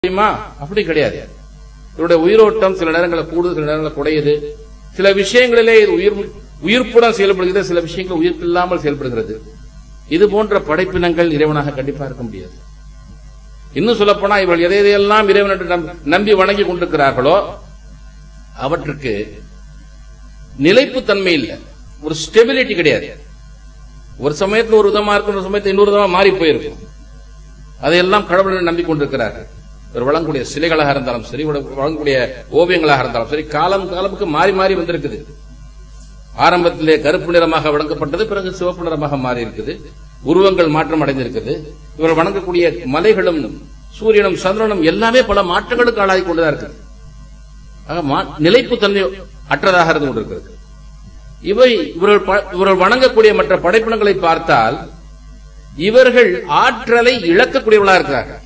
முடியுமா அப்படி கிடையாது இவருடைய உயிரோட்டம் சில நேரங்களில் கூடுதல் சில நேரங்களில் குறையுது சில விஷயங்களிலே இது உயிர் உயிர்ப்புடன் செயல்படுகிறது சில விஷயங்கள் உயிர்ப்பு இல்லாமல் செயல்படுகிறது இது போன்ற படைப்பினங்கள் இறைவனாக கண்டிப்பா இருக்க முடியாது இன்னும் சொல்லப்போனா இவர்கள் எதை எதையெல்லாம் இறைவன் என்று நம்- நம்பி வணங்கி கொண்டிருக்கிறார்களோ அவற்றுக்கு நிலைப்பு தன்மை இல்லை ஒரு ஸ்டெபிலிட்டி கிடையாது ஒரு சமயத்துல ஒரு விதமா இருக்கும் ஒரு சமயத்துல இன்னொரு விதமா மாறி போயிருக்கும் அதையெல்லாம் கடவுளை நம்பிக்கொண்டிருக்கிறார்கள் ஒரு வழங்கக்கூடிய சிலைகளாக இருந்தாலும் சரி ஒரு வழங்கக்கூடிய ஓவியங்களாக இருந்தாலும் சரி காலம் காலமுக்கு மாறி மாறி வந்திருக்குது ஆரம்பத்திலே கருப்பு நிறமாக வழங்கப்பட்டது பிறகு சிவப்பு நிறமாக மாறி இருக்குது உருவங்கள் மாற்றம் அடைந்திருக்குது இவர் வணங்கக்கூடிய மலைகளும் சூரியனும் சந்திரனும் எல்லாமே பல மாற்றங்களுக்கு ஆளாகி கொண்டுதான் இருக்குது ஆக மா- நிலைப்பு தன்மை அற்றதாக இருந்து கொண்டிருக்கிறது இவை இவர்கள் ப- இவர்கள் வணங்கக்கூடிய மற்ற படைப்பினங்களை பார்த்தால் இவர்கள் ஆற்றலை இழக்கக்கூடியவர்களா இருக்கிறார்கள்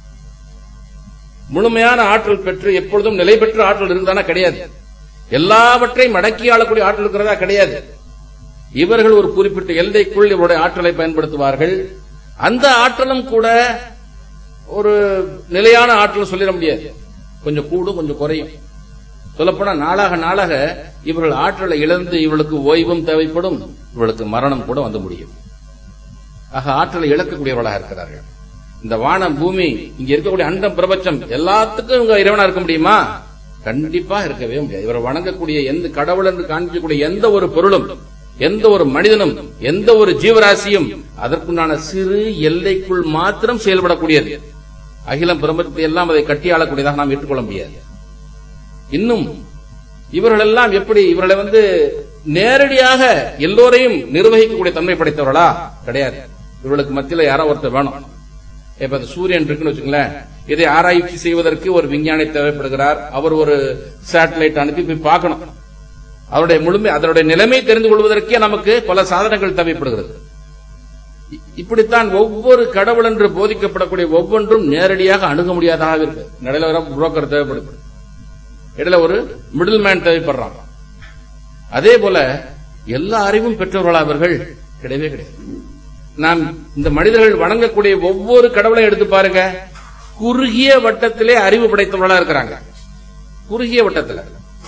முழுமையான ஆற்றல் பெற்று எப்பொழுதும் நிலை பெற்ற ஆற்றல் இருந்தானா கிடையாது எல்லாவற்றையும் அடக்கி ஆளக்கூடிய ஆற்றல் இருக்கிறதா கிடையாது இவர்கள் ஒரு குறிப்பிட்ட எல்லைக்குள் இவருடைய ஆற்றலை பயன்படுத்துவார்கள் அந்த ஆற்றலும் கூட ஒரு நிலையான ஆற்றல் சொல்லிட முடியாது கொஞ்சம் கூடும் கொஞ்சம் குறையும் சொல்லப்போனா நாளாக நாளாக இவர்கள் ஆற்றலை இழந்து இவர்களுக்கு ஓய்வும் தேவைப்படும் இவர்களுக்கு மரணம் கூட வந்து முடியும் ஆக ஆற்றலை இழக்கக்கூடியவர்களாக இருக்கிறார்கள் இந்த வானம் பூமி இங்க இருக்கக்கூடிய அண்டம் பிரபஞ்சம் எல்லாத்துக்கும் இவங்க இறைவனா இருக்க முடியுமா கண்டிப்பா இருக்கவே முடியாது இவர் வணங்கக்கூடிய எந்த கடவுள் என்று காண்பிக்கக்கூடிய எந்த ஒரு பொருளும் எந்த ஒரு மனிதனும் எந்த ஒரு ஜீவராசியும் அதற்குண்டான சிறு எல்லைக்குள் மாத்திரம் செயல்படக்கூடியது அகிலம் பிரபஞ்சத்தை எல்லாம் அதை கட்டியாளக்கூடியதாக நாம் ஏற்றுக்கொள்ள முடியாது இன்னும் இவர்கள் எல்லாம் எப்படி இவர்களை வந்து நேரடியாக எல்லோரையும் நிர்வகிக்கக்கூடிய தன்மை படைத்தவர்களா கிடையாது இவர்களுக்கு மத்தியில யாரோ ஒருத்தர் வேணும் இப்ப இந்த சூரியன் இருக்குன்னு வச்சுங்களேன் இதை ஆராய்ச்சி செய்வதற்கு ஒரு விஞ்ஞானி தேவைப்படுகிறார் அவர் ஒரு சேட்டலைட் அனுப்பி போய் பார்க்கணும் அவருடைய முழுமை அதனுடைய நிலைமை தெரிந்து கொள்வதற்கே நமக்கு பல சாதனங்கள் தேவைப்படுகிறது இ- இப்படித்தான் ஒவ்வொரு கடவுள் என்று போதிக்கப்படக்கூடிய ஒவ்வொன்றும் நேரடியாக அணுக முடியாததாக இருக்கு நடுவில் வர புரோக்கர் தேவைப்படுது இடையில ஒரு மிடில் மேன் தேவைப்படுறான் அதே போல எல்லா அறிவும் பெற்றவர்களா அவர்கள் கிடையவே கிடையாது நாம் இந்த மனிதர்கள் வணங்கக்கூடிய ஒவ்வொரு கடவுளையும் எடுத்து பாருங்க குறுகிய வட்டத்திலே அறிவு படைத்தவர்களா இருக்கிறாங்க குறுகிய வட்டத்துல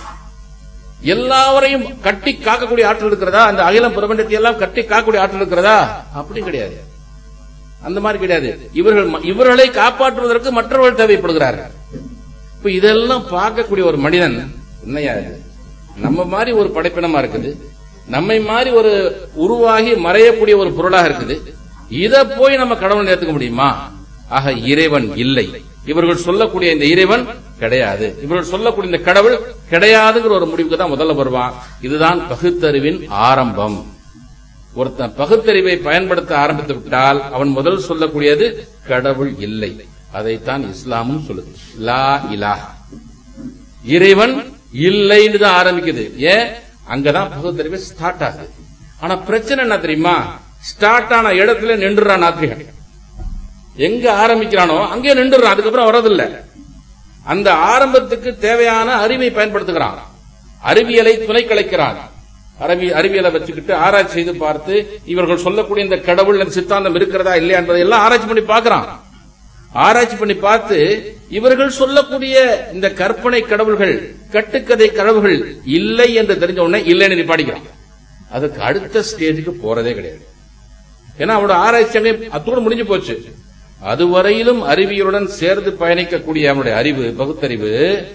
எல்லாவரையும் கட்டி காக்கக்கூடிய ஆற்றல் இருக்கிறதா அந்த அகிலம் பிரபஞ்சத்தை எல்லாம் கட்டி காக்கக்கூடிய ஆற்றல் இருக்கிறதா அப்படி கிடையாது அந்த மாதிரி கிடையாது இவர்கள் ம- இவர்களை காப்பாற்றுவதற்கு மற்றவர்கள் தேவைப்படுகிறார்கள் இப்ப இதெல்லாம் பார்க்கக்கூடிய ஒரு மனிதன் என்னையா இது நம்ம மாதிரி ஒரு படைப்பினமா இருக்குது நம்மை மாதிரி ஒரு உருவாகி மறையக்கூடிய ஒரு பொருளாக இருக்குது இத போய் நம்ம கடவுள் ஏத்துக்க முடியுமா ஆக இறைவன் இல்லை இவர்கள் சொல்லக்கூடிய இந்த இறைவன் கிடையாது இவர்கள் சொல்லக்கூடிய இந்த கடவுள் கிடையாதுங்கிற ஒரு முடிவுக்கு தான் முதல்ல வருவான் இதுதான் பகுத்தறிவின் ஆரம்பம் ஒருத்தன் பகுத்தறிவை பயன்படுத்த ஆரம்பித்து விட்டால் அவன் முதல் சொல்லக்கூடியது கடவுள் இல்லை அதைத்தான் இஸ்லாமும் சொல்லுது லா இலாஹா இறைவன் இல்லைன்னு தான் ஆரம்பிக்குது ஏன் அங்கதான் பகுத்தறிவு ஸ்டார்ட் ஆகுது ஆனா பிரச்சனை என்ன தெரியுமா ஸ்டார்ட் ஆன இடத்துல நின்றுறான் நாத்திரிகன் எங்க ஆரம்பிக்கிறானோ அங்கே நின்றுறான் அதுக்கப்புறம் வரதில்லை அந்த ஆரம்பத்துக்கு தேவையான அறிவை பயன்படுத்துகிறான் அறிவியலை துணை கலைக்கிறான் அறிவி அறிவியலை வச்சுக்கிட்டு ஆராய்ச்சி செய்து பார்த்து இவர்கள் சொல்லக்கூடிய இந்த கடவுள் இந்த சித்தாந்தம் இருக்கிறதா இல்லையா என்பதை எல்லாம் ஆராய்ச்சி பண்ணி பார்க்கறான் ஆராய்ச்சி பண்ணி பார்த்து இவர்கள் சொல்லக்கூடிய இந்த கற்பனை கடவுள்கள் கட்டுக்கதை கடவுள்கள் இல்லை என்று தெரிஞ்ச உடனே இல்லைன்னு நிப்பாடிக்கிறான் அதுக்கு அடுத்த ஸ்டேஜுக்கு போறதே கிடையாது ஏன்னா அவனோட ஆராய்ச்சி அங்கே அத்தோடு முடிஞ்சு போச்சு அதுவரையிலும் அறிவியலுடன் சேர்ந்து பயணிக்கக்கூடிய அவனுடைய அறிவு பகுத்தறிவு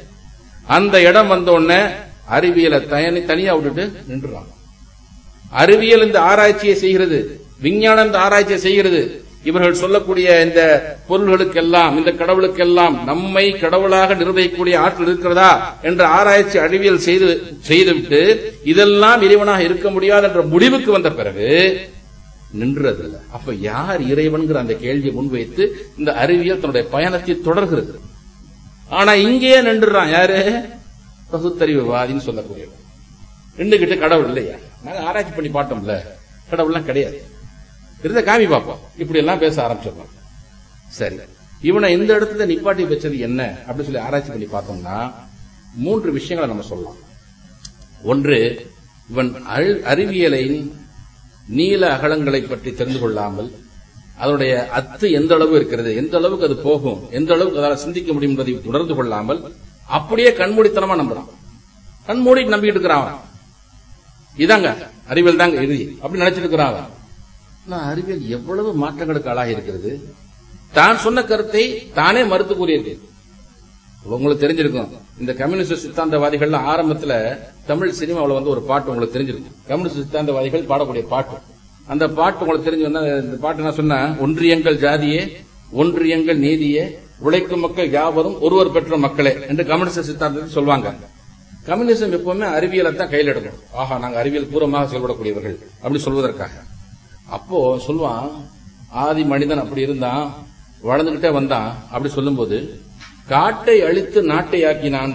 அந்த இடம் வந்த உடனே அறிவியலை தனி தனியா விட்டுட்டு நின்றுறான் அறிவியல் இந்த ஆராய்ச்சியை செய்கிறது விஞ்ஞானம் இந்த ஆராய்ச்சியை செய்கிறது இவர்கள் சொல்லக்கூடிய இந்த பொருள்களுக்கெல்லாம் இந்த கடவுளுக்கெல்லாம் நம்மை கடவுளாக நிர்வகிக்கக்கூடிய ஆற்றல் இருக்கிறதா என்ற ஆராய்ச்சி அறிவியல் செய்து செய்துவிட்டு இதெல்லாம் இறைவனாக இருக்க முடியாது என்ற முடிவுக்கு வந்த பிறகு நின்றதில்ல அப்ப யார் இறைவன்கிற அந்த கேள்வியை முன்வைத்து இந்த அறிவியல் தன்னுடைய பயணத்தை தொடர்கிறது ஆனா இங்கேயே நின்றுறான் யாரு பகுத்தறிவுவாதின்னு சொல்லக்கூடியவன் நின்றுகிட்டு கடவுள் இல்லையா நாங்க ஆராய்ச்சி பண்ணி பார்த்தோம்ல கடவுள்லாம் கிடையாது இருந்த காமி பார்ப்போம் இப்படி எல்லாம் பேச ஆரம்பிச்சிடலாம் சரி இவனை இந்த இடத்துல நிப்பாட்டி வச்சது என்ன அப்படின்னு சொல்லி ஆராய்ச்சி பண்ணி பார்த்தோம்னா மூன்று விஷயங்களை நம்ம சொல்லலாம் ஒன்று இவன் அறி- அறிவியலை நீல அகலங்களை பற்றி தெரிந்து கொள்ளாமல் அதனுடைய அத்து எந்த அளவு இருக்கிறது எந்த அளவுக்கு அது போகும் எந்த அளவுக்கு அதால சிந்திக்க முடியும் என்பதை உணர்ந்து கொள்ளாமல் அப்படியே கண்மூடித்தனமா நம்புறான் கண்மூடி நம்பிக்கிட்டு இருக்கிறான் அவன். இதாங்க அறிவியல் தாங்க இறுதி அப்படி நினைச்சிட்டு இருக்கிறான் அவன். ஆனா அறிவியல் எவ்வளவு மாற்றங்களுக்கு ஆளாகி இருக்கிறது தான் சொன்ன கருத்தை தானே மறுத்து கூறியிருக்கு உங்களுக்கு தெரிஞ்சிருக்கும் இந்த கம்யூனிஸ்ட் சித்தாந்தவாதிகள் ஆரம்பத்துல தமிழ் சினிமாவுல வந்து ஒரு பாட்டு உங்களுக்கு தெரிஞ்சிருக்கும் கம்யூனிஸ்ட் சித்தாந்தவாதிகள் பாடக்கூடிய பாட்டு அந்த பாட்டு உங்களுக்கு தெரிஞ்சு வந்தா இந்த பாட்டு நான் சொன்ன ஒன்றியங்கள் ஜாதியே ஒன்றியங்கள் நீதியே உழைக்கும் மக்கள் யாவரும் ஒருவர் பெற்ற மக்களே என்று கம்யூனிஸ்ட் சித்தாந்தத்தில் சொல்லுவாங்க கம்யூனிசம் எப்பவுமே அறிவியலை தான் கையில் எடுக்கணும் ஆஹா நாங்க அறிவியல் பூர்வமாக செயல்படக்கூடியவர்கள் அப்படி சொல்வதற்காக அப்போ சொல்லுவான் ஆதி மனிதன் அப்படி இருந்தான் வளர்ந்துகிட்டே வந்தான் அப்படி சொல்லும்போது காட்டை அழித்து நாட்டை ஆக்கினான்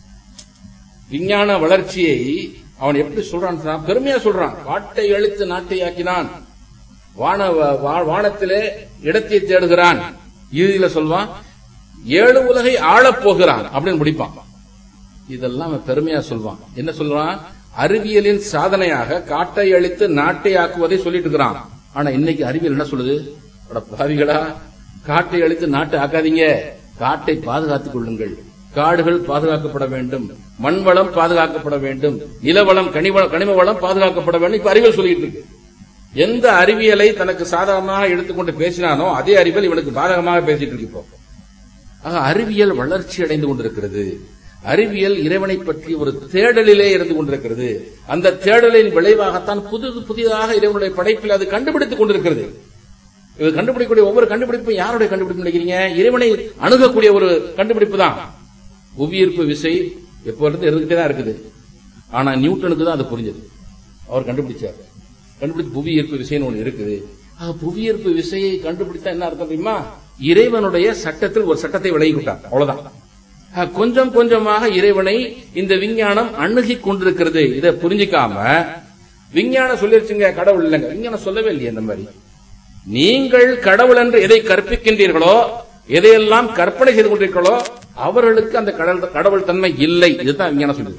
விஞ்ஞான வளர்ச்சியை அவன் எப்படி சொல்றான் சொன்னா, பெருமையா சொல்றான் காட்டை அழித்து நாட்டை ஆக்கினான் வான வா- வானத்திலே இடத்தை தேடுகிறான் இறுதியில சொல்வான் ஏழு உலகை ஆளப் போகிறான் அப்படின்னு முடிப்பான் இதெல்லாம் அவன் பெருமையா சொல்வான் என்ன சொல்றான் அறிவியலின் சாதனையாக காட்டை அழித்து நாட்டை ஆக்குவதை சொல்லிட்டு இருக்கிறான் ஆனா இன்னைக்கு அறிவியல் என்ன சொல்லுது அட பாவிகளா காட்டை அழித்து நாட்டை ஆக்காதீங்க காட்டை பாதுகாத்துக் கொள்ளுங்கள் காடுகள் பாதுகாக்கப்பட வேண்டும் மண் வளம் பாதுகாக்கப்பட வேண்டும் நிலவளம் கனிவ கனிம வளம் பாதுகாக்கப்பட வேண்டும் இப்ப அறிவியல் சொல்லிட்டு இருக்கு எந்த அறிவியலை தனக்கு சாதகமாக எடுத்துக்கொண்டு பேசினானோ அதே அறிவியல் இவனுக்கு பாதகமாக பேசிட்டு இருக்கு இப்போ ஆக அறிவியல் வளர்ச்சி அடைந்து கொண்டிருக்கிறது அறிவியல் இறைவனை பற்றி ஒரு தேடலிலே இருந்து கொண்டிருக்கிறது அந்த தேடலின் விளைவாகத்தான் புது புதிதாக இறைவனுடைய படைப்பில் அது கண்டுபிடித்துக் கொண்டிருக்கிறது இது கண்டுபிடிக்கக்கூடிய ஒவ்வொரு கண்டுபிடிப்பும் யாருடைய கண்டுபிடிப்பு நினைக்கிறீங்க இறைவனை அணுகக்கூடிய ஒரு கண்டுபிடிப்பு தான் புவியீர்ப்பு விசை எப்போ இருந்து இருந்துகிட்டே தான் இருக்குது ஆனா நியூட்டனுக்கு தான் அது புரிஞ்சது அவர் கண்டுபிடிச்சார் கண்டுபிடிச்சு புவியீர்ப்பு விசைன்னு ஒண்ணு இருக்குது ஆக, புவியீர்ப்பு விசையை கண்டுபிடித்தா என்ன அர்த்தம் தெரியுமா இறைவனுடைய சட்டத்தில் ஒரு சட்டத்தை விலகிவிட்டார் அவ்வளவுதான் ஆக, கொஞ்சம் கொஞ்சமாக இறைவனை இந்த விஞ்ஞானம் அணுகி கொண்டிருக்கிறது இதை புரிஞ்சிக்காம விஞ்ஞானம் சொல்லிருச்சுங்க கடவுள் இல்லைங்க விஞ்ஞானம் சொல்லவே இல்லையே இந்த மாதிரி நீங்கள் கடவுள் என்று எதை கற்பிக்கின்றீர்களோ எதையெல்லாம் கற்பனை செய்து கொண்டிருக்கிறீர்களோ அவர்களுக்கு அந்த கடவுள் கடவுள் தன்மை இல்லை இதுதான் விஞ்ஞானம் சொல்லுது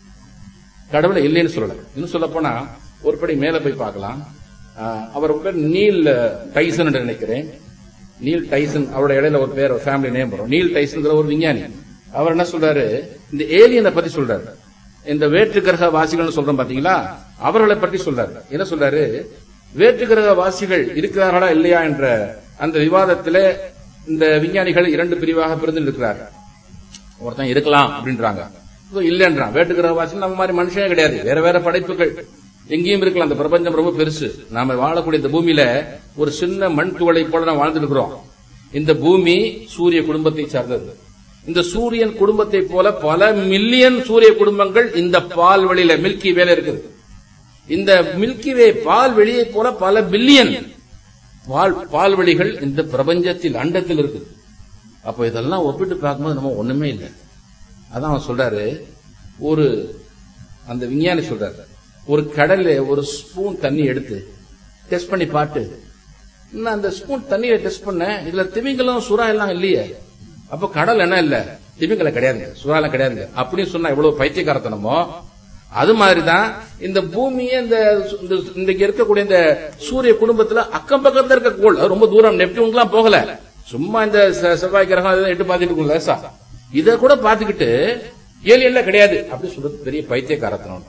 கடவுளை இல்லைன்னு சொல்லல இன்னும் சொல்ல போனா ஒரு படி மேல போய் பார்க்கலாம் ஆஹ் அவர் பேர் நீல் டைசன் என்று நினைக்கிறேன் நீல் டைசன் அவருடைய இடையில ஒரு பேர் ஃபேமிலி நேம் வரும் நீல் டைசன் ஒரு விஞ்ஞானி அவர் என்ன சொல்றாரு இந்த ஏலியனை பத்தி சொல்றாரு இந்த வேற்று கிரக வாசிகள்னு சொல்றோம் பாத்தீங்களா அவர்களை பற்றி சொல்றாரு என்ன சொல்றாரு வேற்று கிரக வாசிகள் இருக்கிறார்களா இல்லையா என்ற அந்த விவாதத்திலே இந்த விஞ்ஞானிகள் இரண்டு பிரிவாக பிரிந்து இருக்கிறார்கள் ஒருத்தன் இருக்கலாம் அப்படின்றாங்க இதோ இல்லன்றான் வேட்டுக்கிற வாசி நம்ம மாதிரி மனுஷனே கிடையாது வேற வேற படைப்புகள் எங்கேயும் இருக்கலாம் அந்த பிரபஞ்சம் ரொம்ப பெருசு நாம வாழக்கூடிய இந்த பூமியில ஒரு சின்ன மண் துகளை போல நாம் வாழ்ந்துட்டு இருக்கிறோம் இந்த பூமி சூரிய குடும்பத்தை சார்ந்தது இந்த சூரியன் குடும்பத்தை போல பல மில்லியன் சூரிய குடும்பங்கள் இந்த பால் வெளியில மில்கி வேல இருக்குது இந்த மில்கி வே பால் வெளியை போல பல பில்லியன் பால் பால்வெளிகள் இந்த பிரபஞ்சத்தில் அண்டத்தில் இருக்குது அப்ப இதெல்லாம் ஒப்பிட்டு பார்க்கும்போது நம்ம ஒண்ணுமே இல்லை அதான் அவன் சொல்றாரு ஒரு அந்த விஞ்ஞானி சொல்றாரு ஒரு கடல்ல ஒரு ஸ்பூன் தண்ணி எடுத்து டெஸ்ட் பண்ணி பாட்டு நான் அந்த ஸ்பூன் தண்ணியை டெஸ்ட் பண்ணேன் இதுல திமிங்கலம் சுறா எல்லாம் இல்லையே அப்ப கடல் என்ன இல்ல திமிங்கலம் கிடையாதுங்க சுறா எல்லாம் கிடையாதுங்க அப்படின்னு சொன்னா எவ்வளவு பைத்தியக்காரத்தனமோ அது மாதிரிதான் இந்த பூமியே இந்த இந்த- இன்றைக்கு இருக்கக்கூடிய இந்த சூரிய குடும்பத்துல அக்கம் பக்கத்துல இருக்க கோள் அது ரொம்ப தூரம் நெப்டியூன்லாம் போகல சும்மா இந்த செ- செவ்வாய் கிரகம் இதெல்லாம் எட்டு பார்த்துட்டு இருக்கும் லேசா இத கூட பார்த்துக்கிட்டு ஏலியன்ல கிடையாது அப்படி சொல்றது பெரிய பைத்தியக்காரத்தனம்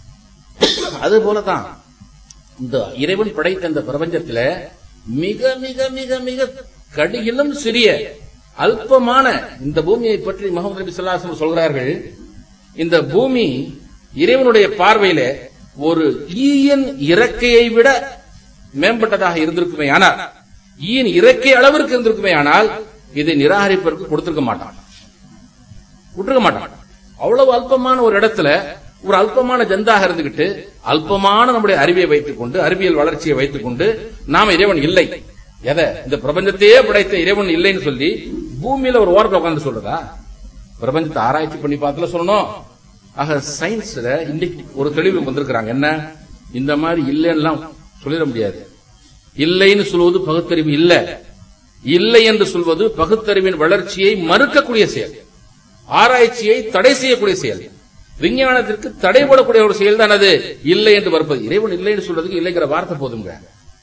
அது போலதான் இந்த இறைவன் படைத்த இந்த பிரபஞ்சத்துல மிக மிக மிக மிக கடிகிலும் சிறிய அல்பமான இந்த பூமியை பற்றி முகமது நபி ஸல்லல்லாஹு அலைஹி வஸல்லம் சொல்கிறார்கள் இந்த பூமி இறைவனுடைய பார்வையில ஒரு ஈயன் இறக்கையை விட மேம்பட்டதாக இருந்திருக்குமே ஆனால் ஈயன் இறக்கை அளவிற்கு இருந்திருக்குமே ஆனால் இதை நிராகரிப்பதற்கு கொடுத்திருக்க மாட்டான் விட்டுருக்க மாட்டான் அவ்வளவு அல்பமான ஒரு இடத்துல ஒரு அல்பமான ஜந்தாக இருந்துகிட்டு அல்பமான நம்முடைய அறிவை வைத்துக் கொண்டு அறிவியல் வளர்ச்சியை வைத்துக் கொண்டு நாம இறைவன் இல்லை எதை இந்த பிரபஞ்சத்தையே படைத்த இறைவன் இல்லைன்னு சொல்லி பூமியில ஒரு ஓரத்தில் உட்கார்ந்து சொல்றதா பிரபஞ்சத்தை ஆராய்ச்சி பண்ணி பார்த்துல சொல்லணும் ஆக சயின்ஸ்ல இன்னைக்கு ஒரு தெளிவு வந்திருக்கிறாங்க என்ன இந்த மாதிரி இல்லைன்னா சொல்லிட முடியாது இல்லைன்னு சொல்வது பகுத்தறிவு இல்ல இல்லை என்று சொல்வது பகுத்தறிவின் வளர்ச்சியை மறுக்கக்கூடிய செயல் ஆராய்ச்சியை தடை செய்யக்கூடிய செயல் விஞ்ஞானத்திற்கு தடைபடக்கூடிய ஒரு செயல் தான் அது இல்லை என்று மறுப்பது இறைவன் இல்லை என்று சொல்றதுக்கு இல்லைங்கிற வார்த்தை போதுங்க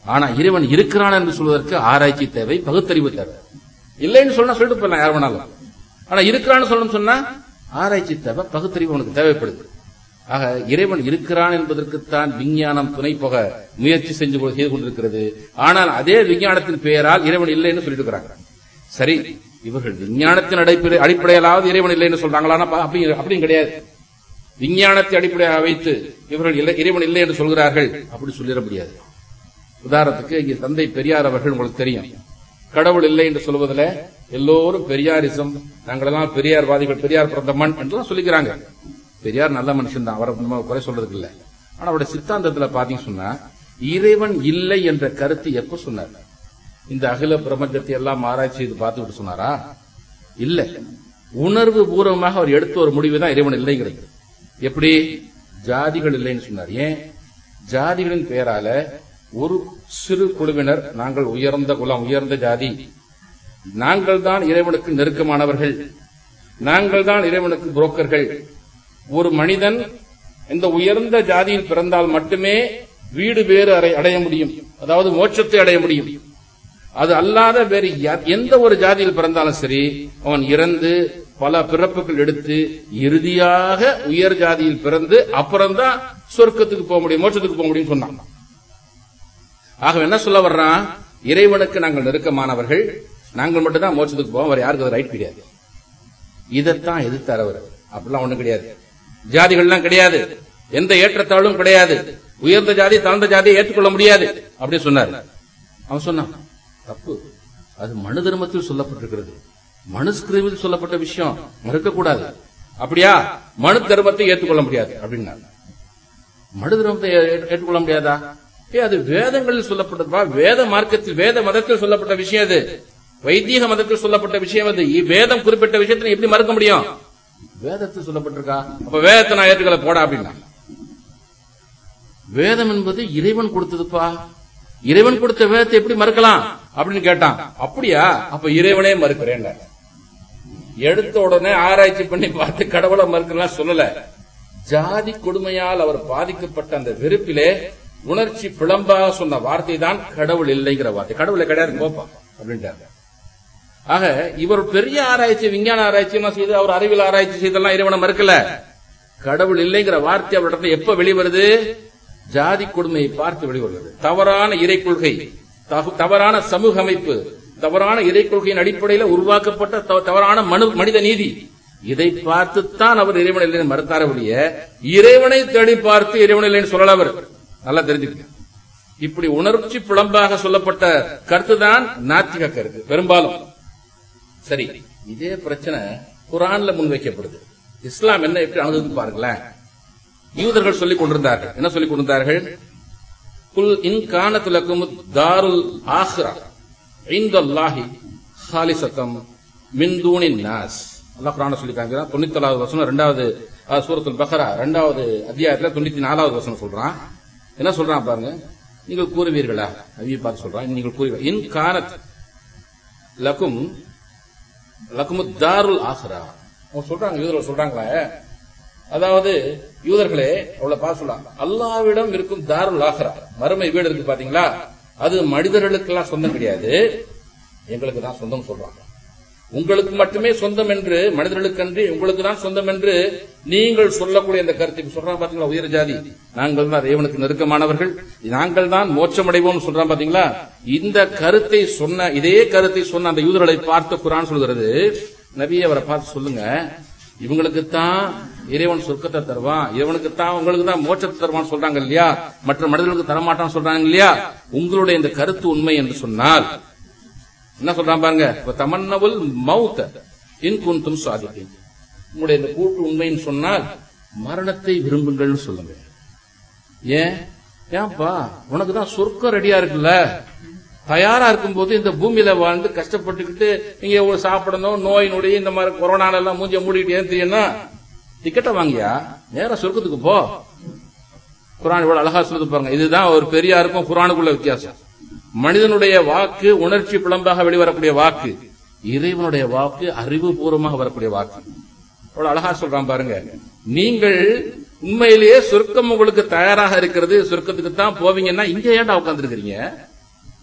ஆனா இறைவன் இருக்கிறான் என்று சொல்வதற்கு ஆராய்ச்சி தேவை பகுத்தறிவு தேவை இல்லைன்னு சொன்னா சொல்லிட்டு போயிடலாம் யார் வேணாலும் ஆனா இருக்கிறான்னு சொல்லணும்னு சொன்னா ஆராய்ச்சி தேவை பகுத்தறிவு உனக்கு தேவைப்படுது ஆக இறைவன் இருக்கிறான் என்பதற்குத்தான் விஞ்ஞானம் துணை போக முயற்சி செஞ்சு கொண்டு- செய்து கொண்டிருக்கிறது ஆனால் அதே விஞ்ஞானத்தின் பெயரால் இறைவன் இல்லைன்னு சொல்லிட்டு இருக்கிறாங்க சரி இவர்கள் விஞ்ஞானத்தின் அடிப்படை அடிப்படையிலாவது இறைவன் இல்லைன்னு சொல்றாங்களான்னா பா- அப்படி அப்படியும் கிடையாது விஞ்ஞானத்தை அடிப்படையாக வைத்து இவர்கள் இல்லை- இறைவன் இல்லை என்று சொல்கிறார்கள் அப்படி சொல்லிட முடியாது உதாரணத்துக்கு இங்கே தந்தை பெரியார் அவர்கள் உங்களுக்கு தெரியும் கடவுள் இல்லை என்று சொல்வதில் எல்லோரும் பெரியாரிசம் நாங்களெல்லாம் பெரியார்வாதிகள் பெரியார் பிறந்த மண் என்றெல்லாம் சொல்லிக்கிறாங்க பெரியார் நல்ல மனுஷன் தான் அவரை நம்ம குறை சொல்றதுக்கு இல்ல ஆனா அவருடைய சித்தாந்தத்துல பாத்தீங்க சொன்னா இறைவன் இல்லை என்ற கருத்து எப்ப சொன்னார் இந்த அகில பிரபஞ்சத்தை எல்லாம் ஆராய்ச்சி செய்து பார்த்துக்கிட்டு சொன்னாரா இல்ல உணர்வு பூர்வமாக அவர் எடுத்த ஒரு முடிவு தான் இறைவன் இல்லைங்கிறது எப்படி ஜாதிகள் இல்லைன்னு சொன்னார் ஏன் ஜாதிகளின் பெயரால ஒரு சிறு குழுவினர் நாங்கள் உயர்ந்த குலம் உயர்ந்த ஜாதி நாங்கள் தான் இறைவனுக்கு நெருக்கமானவர்கள் நாங்கள் தான் இறைவனுக்கு புரோக்கர்கள் ஒரு மனிதன் இந்த உயர்ந்த ஜாதியில் பிறந்தால் மட்டுமே வீடு வேறு அறை- அடைய முடியும் அதாவது மோட்சத்தை அடைய முடியும் அது அல்லாத வேறு யா- எந்த ஒரு ஜாதியில் பிறந்தாலும் சரி அவன் இறந்து பல பிறப்புகள் எடுத்து இறுதியாக உயர் ஜாதியில் பிறந்து அப்புறம்தான் சொர்க்கத்துக்கு போக முடியும் மோட்சத்துக்கு போக முடியும்னு சொன்னான் ஆக என்ன சொல்ல வர்றான் இறைவனுக்கு நாங்கள் நெருக்கமானவர்கள் நாங்கள் மட்டும்தான் மோட்சத்துக்கு போவோம் வேற யாருக்கு அது ரைட் கிடையாது இதைத்தான் எதிர்த்தார் அவர் அப்படிலாம் ஒண்ணும் கிடையாது ஜாதிகள்லாம் கிடையாது எந்த ஏற்றத்தாழ்வும் கிடையாது உயர்ந்த ஜாதி தாழ்ந்த ஜாதியை ஏற்றுக்கொள்ள முடியாது அப்படி சொன்னார் அவன் சொன்னான் தப்பு அது மனு தர்மத்தில் சொல்லப்பட்டிருக்கிறது மனுஸ்கிருவில் சொல்லப்பட்ட விஷயம் மறுக்கக்கூடாது அப்படியா மனு தர்மத்தை ஏற்றுக்கொள்ள முடியாது அப்படின்னாரு மனு தர்மத்தை ஏ- ஏற்றுக்கொள்ள முடியாதா ஏ அது வேதங்களில் சொல்லப்பட்டதுப்பா வேத மார்க்கத்தில் வேத மதத்தில் சொல்லப்பட்ட விஷயம் அது வைதீக மதத்தில் சொல்லப்பட்ட விஷயம் அது இ- வேதம் குறிப்பிட்ட விஷயத்தை நீ எப்படி மறுக்க முடியும் வேதத்தில் சொல்லப்பட்டிருக்கா அப்ப வேதத்தை நான் ஏற்றுக்கல போடா அப்படின்னா வேதம் என்பது இறைவன் கொடுத்ததுப்பா இறைவன் கொடுத்த வேதத்தை எப்படி மறுக்கலாம் அப்படின்னு கேட்டான் அப்படியா அப்ப இறைவனே மறுக்கிறேன் எடுத்த உடனே ஆராய்ச்சி பண்ணி பார்த்து கடவுளை மறுக்கலாம் சொல்லல ஜாதி கொடுமையால் அவர் பாதிக்கப்பட்ட அந்த வெறுப்பிலே உணர்ச்சி பிளம்பாக சொன்ன வார்த்தை தான் கடவுள் இல்லைங்கிற வார்த்தை கடவுளை கிடையாது போப்பா அப்படின்ட்டாங்க ஆக இவர் பெரிய ஆராய்ச்சி விஞ்ஞான ஆராய்ச்சி எல்லாம் செய்து அவர் அறிவியல் ஆராய்ச்சி செய்தெல்லாம் இறைவனை மறுக்கல கடவுள் இல்லைங்கிற வார்த்தை அவரிடத்துல எப்ப வெளிவருது ஜாதி கொடுமையை பார்த்து வெளிவருகிறது தவறான இறை கொள்கை தகு- தவறான சமூக அமைப்பு தவறான இறை கொள்கையின் அடிப்படையில் உருவாக்கப்பட்ட தவ- தவறான மனு மனித நீதி இதை பார்த்துத்தான் அவர் இறைவன் இல்லைன்னு மறுத்தார ஒழிய இறைவனை தேடி பார்த்து இறைவன் இல்லைன்னு சொல்லல அவர் நல்லா தெரிஞ்சுக்க இப்படி உணர்ச்சி புலம்பாக சொல்லப்பட்ட கருத்துதான் நாத்திக கருத்து பெரும்பாலும் சரி இதே பிரச்சனை குரான்ல முன்வைக்கப்படுது இஸ்லாம் என்ன எப்படி அணுகுது பாருங்களேன் யூதர்கள் சொல்லிக் கொண்டிருந்தார்கள் என்ன சொல்லிக் கொண்டிருந்தார்கள் குல் இன் கானத் லக்கும் தாருல் ஆஹ்ரா இந்தல்லாஹி ஹாலிசத்தம் மின் தூனின் நாஸ் அல்லாஹ் குரான சொல்லி காமிக்கிறான் தொண்ணூத்தி நாலாவது வசனம் ரெண்டாவது அஹ், சூரத்துல் பக்ரா ரெண்டாவது அத்தியாயத்துல தொண்ணூத்தி நாலாவது வசனம் சொல்றான் என்ன சொல்றான் பாருங்க நீங்கள் கூறுவீர்களா அவிய பார்த்து சொல்றான் நீங்கள் கூறுவீர்கள் இன் கானத் லக்கும் லக்குமு தாருல் ஆஹ்ரா அவங்க சொல்றாங்க யூதர்கள் சொல்றாங்களே அதாவது யூதர்களே அவளை பார்த்து சொல்றாங்க அல்லாவிடம் இருக்கும் தாருல் ஆஹ்ரா மறுமை வீடு இருக்கு பாத்தீங்களா அது மனிதர்களுக்கெல்லாம் சொந்தம் கிடையாது எங்களுக்கு தான் சொந்தம் சொல்றாங்க உங்களுக்கு மட்டுமே சொந்தம் என்று மனிதர்களுக்கன்றி உங்களுக்கு தான் சொந்தம் என்று நீங்கள் சொல்லக்கூடிய இந்த கருத்தை இப்ப சொல்றாங்க பாத்தீங்களா உயர் ஜாதி நாங்கள் தான் தேவனுக்கு நெருக்கமானவர்கள் நாங்கள் தான் மோட்சமடைவோம் சொல்றான் பாத்தீங்களா இந்த கருத்தை சொன்ன இதே கருத்தை சொன்ன அந்த யூதர்களை பார்த்து குரான் சொல்கிறது நபியை அவரை பார்த்து சொல்லுங்க இவங்களுக்கு தான் இறைவன் சொர்க்கத்தை தருவான் இவனுக்கு தான் உங்களுக்கு தான் மோட்சத்தை தருவான் சொல்றாங்க இல்லையா மற்ற மனிதர்களுக்கு தரமாட்டான் சொல்றாங்க இல்லையா உங்களுடைய இந்த கருத்து உண்மை என்று சொன்னால் என்ன சொல்றான் பாருங்க இப்ப தமன்னவுல் மௌத்த இன் குந்தும் சாதிக்கும் உங்களுடைய இந்த கூட்டு உண்மைன்னு சொன்னால் மரணத்தை விரும்புங்கள்னு சொல்லுங்க ஏன் ஏன்பா உனக்கு தான் சொர்க்கம் ரெடியா இருக்குல்ல தயாரா இருக்கும்போது இந்த பூமியில வாழ்ந்து கஷ்டப்பட்டுக்கிட்டு நீங்க ஒரு சாப்பிடணும் நோய் நொடி இந்த மாதிரி கொரோனால எல்லாம் மூஞ்ச மூடிட்டு ஏன் தெரியும்னா டிக்கெட்டை வாங்கியா நேரா சொர்க்கத்துக்கு போ குரான் இவ்வளவு அழகா சொல்லுது பாருங்க இதுதான் ஒரு பெரியாருக்கும் குரானுக்குள்ள வித்தியாசம் மனிதனுடைய வாக்கு உணர்ச்சி பிளம்பாக வெளிவரக்கூடிய வாக்கு இறைவனுடைய வாக்கு அறிவுபூர்வமாக வரக்கூடிய வாக்கு அவ்வளவு அழகா சொல்றான் பாருங்க நீங்கள் உண்மையிலேயே சொர்க்கம் உங்களுக்கு தயாராக இருக்கிறது சொர்க்கத்துக்கு தான் போவீங்கன்னா இங்க ஏன்டா உட்கார்ந்து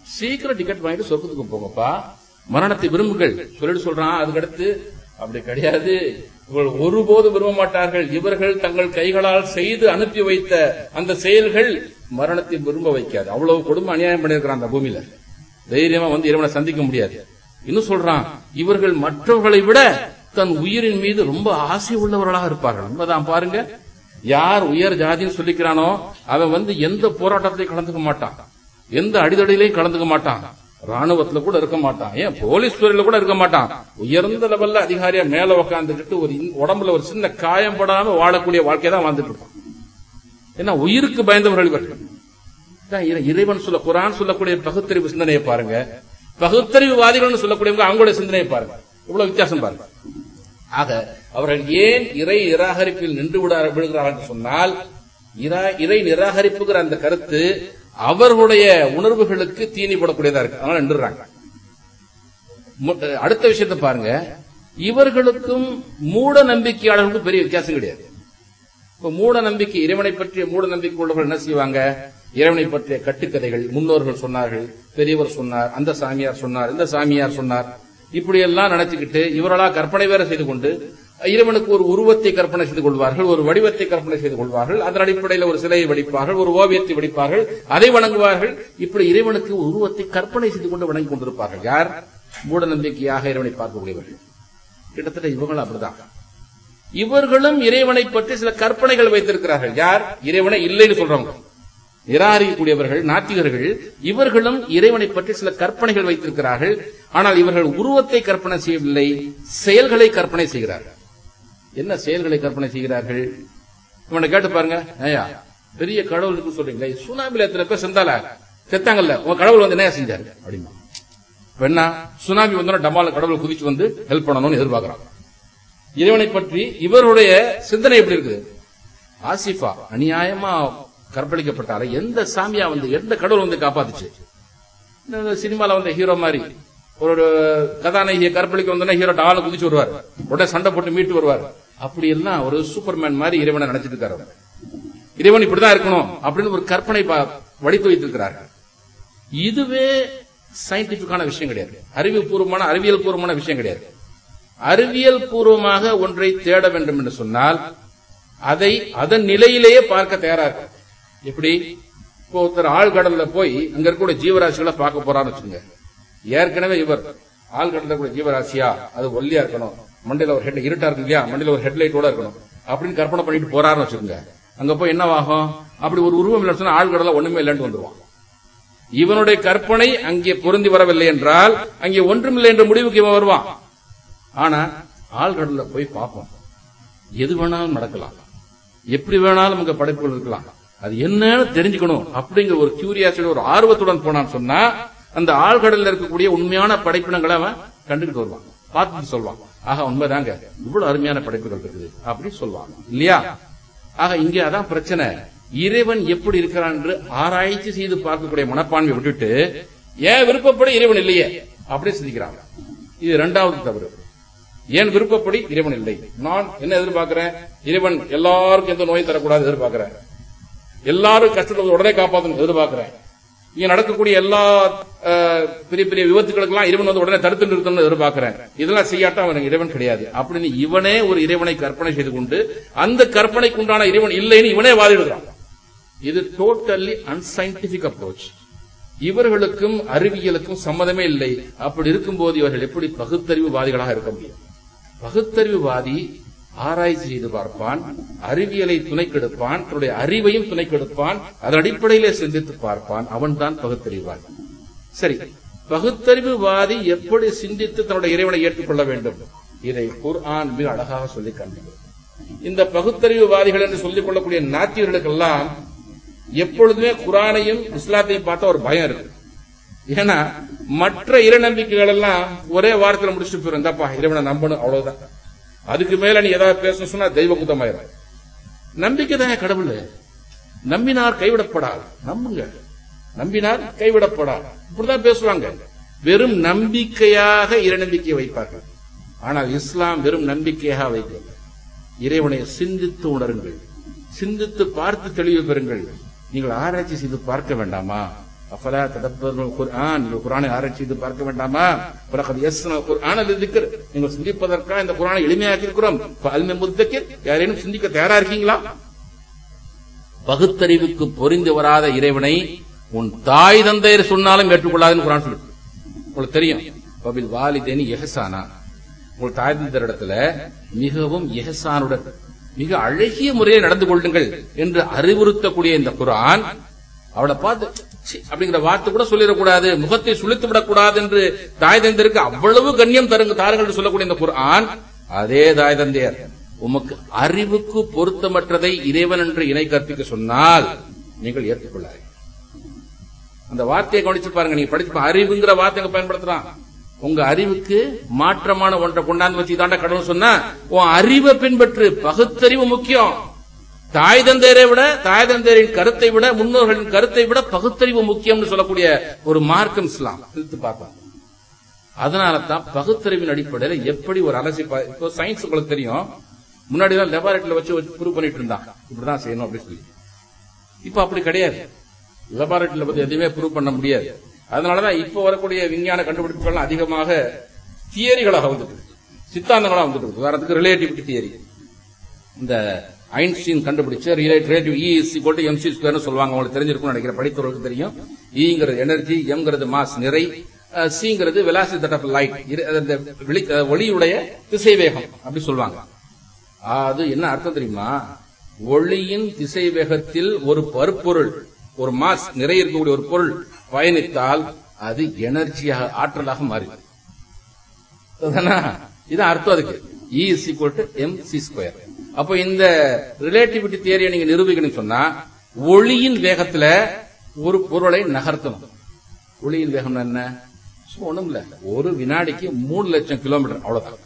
சீக்கிரம் டிக்கெட் வாங்கிட்டு சொர்க்கத்துக்கு போங்கப்பா மரணத்தை விரும்புங்கள் சொல்லிட்டு சொல்றான் அதுக்கடுத்து அப்படி கிடையாது இவர்கள் ஒருபோதும் விரும்ப மாட்டார்கள் இவர்கள் தங்கள் கைகளால் செய்து அனுப்பி வைத்த அந்த செயல்கள் மரணத்தை விரும்ப வைக்காது அவ்வளவு கொடுமை அநியாயம் பண்ணியிருக்கிறான் அந்த பூமியில தைரியமா வந்து இறைவனை சந்திக்க முடியாது இன்னும் சொல்றான் இவர்கள் மற்றவர்களை விட தன் உயிரின் மீது ரொம்ப ஆசை உள்ளவர்களாக இருப்பார்கள் உண்மைதான் பாருங்க யார் உயர் ஜாதின்னு சொல்லிக்கிறானோ அவன் வந்து எந்த போராட்டத்திலையும் கலந்துக்க மாட்டான் எந்த அடிதடியிலையும் கலந்துக்க மாட்டான் ராணுவத்துல கூட இருக்க மாட்டான் ஏன் போலீஸ் துறையில கூட இருக்க மாட்டான் உயர்ந்த லெவல்ல அதிகாரியா மேல உட்காந்துக்கிட்டு ஒரு இன்- உடம்புல ஒரு சின்ன காயம் படாம வாழக்கூடிய வாழ்க்கையை தான் வாழ்ந்துட்டு இருப்பான் ஏன்னா உயிருக்கு பயந்தவர்கள் இவர்கள் இதான் இறை- இறைவன் சொல்ல குரான் சொல்லக்கூடிய பகுத்தறிவு சிந்தனையை பாருங்க பகுத்தறிவுவாதிகள்னு சொல்லக்கூடியவங்க அவங்களுடைய சிந்தனையை பாருங்க இவ்வளவு வித்தியாசம் பாருங்க ஆக அவர்கள் ஏன் இறை நிராகரிப்பில் நின்று விட விடுகிறார்கள் என்று சொன்னால் இரா- இறை நிராகரிப்புங்கிற அந்த கருத்து அவர்களுடைய உணர்வுகளுக்கு தீனி போடக்கூடியதா இருக்கு அதனால நின்றுறாங்க மு- அடுத்த விஷயத்தை பாருங்க இவர்களுக்கும் மூட நம்பிக்கையாளர்களுக்கும் பெரிய வித்தியாசம் கிடையாது இப்ப மூட நம்பிக்கை இறைவனை பற்றிய மூட நம்பிக்கை உள்ளவர்கள் என்ன செய்வாங்க இறைவனை பற்றிய கட்டுக்கதைகள் முன்னோர்கள் சொன்னார்கள் பெரியவர் சொன்னார் அந்த சாமியார் சொன்னார் இந்த சாமியார் சொன்னார் இப்படி எல்லாம் நினைச்சுக்கிட்டு இவர்களா கற்பனை வேற செய்து கொண்டு இறைவனுக்கு ஒரு உருவத்தை கற்பனை செய்து கொள்வார்கள் ஒரு வடிவத்தை கற்பனை செய்து கொள்வார்கள் அதன் அடிப்படையில் ஒரு சிலையை வடிப்பார்கள் ஒரு ஓவியத்தை வடிப்பார்கள் அதை வணங்குவார்கள் இப்படி இறைவனுக்கு ஒரு உருவத்தை கற்பனை செய்து கொண்டு வணங்கி கொண்டிருப்பார்கள் யார் மூட நம்பிக்கையாக இறைவனை பார்க்கக்கூடியவர்கள் கிட்டத்தட்ட இவங்களும் அப்படிதான் இவர்களும் இறைவனை பற்றி சில கற்பனைகள் வைத்திருக்கிறார்கள் யார் இறைவனை இல்லைன்னு சொல்றவங்க நிராகரிக்கக்கூடியவர்கள் நாத்திகர்கள் இவர்களும் இறைவனை பற்றி சில கற்பனைகள் வைத்திருக்கிறார்கள் ஆனால் இவர்கள் உருவத்தை கற்பனை செய்யவில்லை செயல்களை கற்பனை செய்கிறார்கள் என்ன செயல்களை கற்பனை செய்கிறார்கள் இவனை கேட்டு பாருங்க ஐயா பெரிய கடவுள் இருக்கு சொல்றீங்களே சுனாமில எத்தனை பேர் செந்தால செத்தாங்கல்ல உங்க கடவுள் வந்து என்ன செஞ்சாரு அப்படிமா வேணா சுனாமி வந்தோட டமால கடவுள் குதிச்சு வந்து ஹெல்ப் பண்ணணும்னு எதிர்பார்க்கறாங்க இறைவனை பற்றி இவருடைய சிந்தனை எப்படி இருக்குது ஆசிஃபா அநியாயமா கற்பழிக்கப்பட்டாரு எந்த சாமியா வந்து எந்த கடவுள் வந்து காப்பாத்துச்சு இந்த சினிமால வந்த ஹீரோ மாதிரி ஒரு கதாநாயகியை கற்பழிக்க வந்தோன்னா ஹீரோ டால குதிச்சு வருவார் உடனே சண்டை போட்டு மீட்டு வருவார் அப்படி எல்லாம் ஒரு சூப்பர்மேன் மாதிரி இறைவனை நினைச்சிட்டு இருக்காரு அவர். இறைவன் இப்படிதான் இருக்கணும் அப்படின்னு ஒரு கற்பனை பா- வடித்து வைத்திருக்கிறார்கள் இதுவே சயின்டிபிக்கான விஷயம் கிடையாது அறிவுபூர்வமான அறிவியல் பூர்வமான விஷயம் கிடையாது அறிவியல் பூர்வமாக ஒன்றை தேட வேண்டும் என்று சொன்னால் அதை அதன் நிலையிலேயே பார்க்க தயாரா இருக்கும் எப்படி இப்போ ஒருத்தர் ஆழ்கடல்ல போய் அங்க இருக்கக்கூடிய ஜீவராசிகளை பார்க்க போறான்னு வச்சுங்க ஏற்கனவே இவர் ஆழ்கடல்ல கூட ஜீவராசியா அது ஒல்லியா இருக்கணும் மண்டையில ஒரு ஹெட் இருட்டா இருக்கு இல்லையா மண்டையில ஒரு ஹெட்லைட்டோட இருக்கணும் அப்படின்னு கற்பனை பண்ணிட்டு போறாருன்னு வச்சுக்கோங்க அங்க போய் என்னவாகும் அப்படி ஒரு உருவம் இல்லைன்னு சொன்னா ஆழ்கடல்ல ஒண்ணுமே இல்லைன்னு வந்துருவான் இவனுடைய கற்பனை அங்கே பொருந்தி வரவில்லை என்றால் அங்கே ஒன்றுமில்லை என்ற முடிவுக்கு இவன் வருவான் ஆனா ஆழ்கடல்ல போய் பார்ப்போம் எது வேணாலும் நடக்கலாம் எப்படி வேணாலும் அங்க படைப்புகள் இருக்கலாம் அது என்னன்னு தெரிஞ்சுக்கணும் அப்படிங்கிற ஒரு கியூரியாசிட்டி ஒரு ஆர்வத்துடன் போனான்னு சொன்னா அந்த ஆழ்கடல்ல இருக்கக்கூடிய உண்மையான படைப்பினங்களை அவன் கண்டுகிட்டு வருவான் பார்த்துட்டு சொல்வான் ஆக உண்மைதாங்க இவ்வளவு அருமையான படைப்புகள் இருக்குது அப்படி சொல்லுவாங்க இல்லையா ஆக இங்க அதான் பிரச்சனை இறைவன் எப்படி இருக்கிறான் என்று ஆராய்ச்சி செய்து பார்க்கக்கூடிய மனப்பான்மை விட்டுட்டு ஏன் விருப்பப்படி இறைவன் இல்லையே அப்படி சிந்திக்கிறாங்க இது இரண்டாவது தவறு ஏன் விருப்பப்படி இறைவன் இல்லை நான் என்ன எதிர்பார்க்கிறேன் இறைவன் எல்லாருக்கும் எந்த நோயும் தரக்கூடாது எதிர்பார்க்கிறேன் எல்லாரும் கஷ்டத்தை உடனே காப்பாற்றணும் எதிர்பார்க்கிறேன் இங்க நடக்கக்கூடிய எல்லா அஹ், பெரிய பெரிய விபத்துகளுக்கெல்லாம் இறைவன் வந்து உடனே தடுத்து நிறுத்தணும்னு எதிர்பார்க்கிறேன் இதெல்லாம் செய்யாட்டா அவன் இறைவன் கிடையாது அப்படின்னு இவனே ஒரு இறைவனை கற்பனை செய்து கொண்டு அந்த கற்பனைக்கு உண்டான இறைவன் இல்லைன்னு இவனே வாதிடுகிறான் இது டோட்டலி அன்சைன்டிபிக் அப்ரோச் இவர்களுக்கும் அறிவியலுக்கும் சம்மதமே இல்லை அப்படி இருக்கும்போது இவர்கள் எப்படி பகுத்தறிவுவாதிகளாக இருக்க முடியும் பகுத்தறிவுவாதி ஆராய்ச்சி செய்து பார்ப்பான் அறிவியலை துணைக்கெடுப்பான் தன்னுடைய அறிவையும் துணைக்கெடுப்பான் அதன் அடிப்படையிலே சிந்தித்து பார்ப்பான் அவன்தான் பகுத்தறிவுவாதி சரி பகுத்தறிவுவாதி எப்படி சிந்தித்து தன்னுடைய இறைவனை ஏற்றுக்கொள்ள வேண்டும் இதை குர்ஆன் மிக அழகாக சொல்லி காண்பிக்கிறது இந்த பகுத்தறிவுவாதிகள் என்று சொல்லிக் கொள்ளக்கூடிய நாத்திகர்களுக்கெல்லாம் எப்பொழுதுமே குரானையும் இஸ்லாத்தையும் பார்த்தா ஒரு பயம் இருக்கு ஏன்னா மற்ற இறை நம்பிக்கைகள் எல்லாம் ஒரே வாரத்தில் முடிச்சுட்டு போயிரும் இந்தாப்பா இறைவனை நம்பணும் அவ்வளவுதான் அதுக்கு மேல நீ ஏதாவது பேசணும் சொன்னா தெய்வ குத்தமாயிரும் நம்பிக்கை தான் கடவுள் நம்பினார் கைவிடப்படாது நம்புங்க நம்பினார் கைவிடப்படாது இப்படிதான் பேசுவாங்க வெறும் நம்பிக்கையாக இறை நம்பிக்கையை வைப்பார்கள் ஆனால் இஸ்லாம் வெறும் நம்பிக்கையாக வைக்கிறது இறைவனை சிந்தித்து உணருங்கள் சிந்தித்து பார்த்து தெளிவு பெறுங்கள் நீங்கள் ஆராய்ச்சி செய்து பார்க்க வேண்டாமா அஃபலா ததப்பருல் குர்ஆன் இந்த குர்ஆனை ஆராய்ச்சி செய்து பார்க்க வேண்டாமா பலகத் யஸ்னா குர்ஆன லிذிக்ர் நீங்கள் சிந்திப்பதற்காக இந்த குர்ஆனை எளிமையாக்கி இருக்கிறோம் ஃபஅல் மின் முத்தக்கிர் யாரேனும் சிந்திக்க தயாரா இருக்கீங்களா பகுத்தறிவுக்கு பொரிந்து வராத இறைவனை உன் தாய் தந்தையர் சொன்னாலும் ஏற்றுக்கொள்ளாதுன்னு குர்ஆன் சொல்லுது உங்களுக்கு தெரியும் பபில் வாலிதேனி எஹசானா உங்கள் தாய் தந்தையர் இடத்துல மிகவும் எஹசானுடன் மிக அழகிய முறையில் நடந்து கொள்ளுங்கள் என்று அறிவுறுத்தக்கூடிய இந்த குர்ஆன் அவளை பார்த்து "சி" அப்படிங்கிற வார்த்தை கூட சொல்லிடக்கூடாது முகத்தை சுழித்து விடக்கூடாது என்று தாய் தந்தையருக்கு அவ்வளவு கண்ணியம் தருங்க தாருங்கள் என்று சொல்லக்கூடிய இந்த குர்ஆன் அதே தாய் தந்தையர் உமக்கு அறிவுக்கு பொருத்தமற்றதை இறைவன் என்று இணை கற்பிக்க சொன்னால் நீங்கள் ஏற்றுக்கொள்ளாது அந்த வார்த்தையை கவனிச்சு பாருங்க நீங்க படிச்சு பா- அறிவுங்கிற வார்த்தை எங்க பயன்படுத்துறான் உங்க அறிவுக்கு மாற்றமான ஒன்றை கொண்டாந்து வச்சு தாண்டா கடவுள் சொன்னா உன் அறிவை பின்பற்று பகுத்தறிவு முக்கியம் தாய் தந்தையரை விட தாய் தந்தையரின் கருத்தை விட முன்னோர்களின் கருத்தை விட பகுத்தறிவு முக்கியம்னு சொல்லக்கூடிய ஒரு மார்க்கம் இஸ்லாம் எடுத்து பார்க்கலாம் அதனால தான் பகுத்தறிவின் அடிப்படையில் எப்படி ஒரு அலசி பா- இப்போ சயின்ஸ் உங்களுக்கு தெரியும் முன்னாடி தான் லெபார்டரியில வச்சு ப்ரூவ் பண்ணிட்டு இருந்தாங்க இப்படிதான் செய்யணும் அப்படின்னு சொல்லி இப்ப அப்படி கிடையாது லெபார்டரியில பத்தி எதுவுமே ப்ரூவ் பண்ண முடியாது அதனாலதான் இப்ப வரக்கூடிய விஞ்ஞான கண்டுபிடிப்புகள் அதிகமாக தியரிகளாக வந்துட்டு இருக்கு. சித்தாந்தங்களா வந்துட்டு இருக்கு வேறதுக்கு ரிலேட்டிவிட்டி தியரி இந்த ஐன்ஸ்டீன் கண்டுபிடிச்ச relative E is equal to MC ஸ்கொயர்னு சொல்லுவாங்க உங்களுக்கு தெரிஞ்சிருக்கும் நினைக்கிறேன் படித்தவர்களுக்கு தெரியும் ஈங்கிறது எனர்ஜி எம்ங்கிறது மாஸ் நிறை சிங்கிறது வெலாசிட்டி தட் ஆஃப் லைட் அந்த வெளி- அஹ், ஒளியுடைய திசைவேகம் அப்படி சொல்லுவாங்க அது என்ன அர்த்தம் தெரியுமா ஒளியின் திசை வேகத்தில் ஒரு பருப்பொருள் ஒரு மாஸ் நிறைய இருக்கக்கூடிய ஒரு பொருள் பயணித்தால் அது எனர்ஜியாக ஆற்றலாக மாறிடும் அதானா? இதான் அர்த்தம் அதுக்கு E is equal to M C square அப்போ இந்த ரிலேட்டிவிட்டி தியரியை நீங்க நிரூபிக்கணும்னு சொன்னா ஒளியின் வேகத்துல ஒரு பொருளை நகர்த்தணும் ஒளியின் வேகம் என்ன சும்மா ஒண்ணும் இல்ல ஒரு வினாடிக்கு மூணு லட்சம் கிலோமீட்டர் அவ்வளவுதான்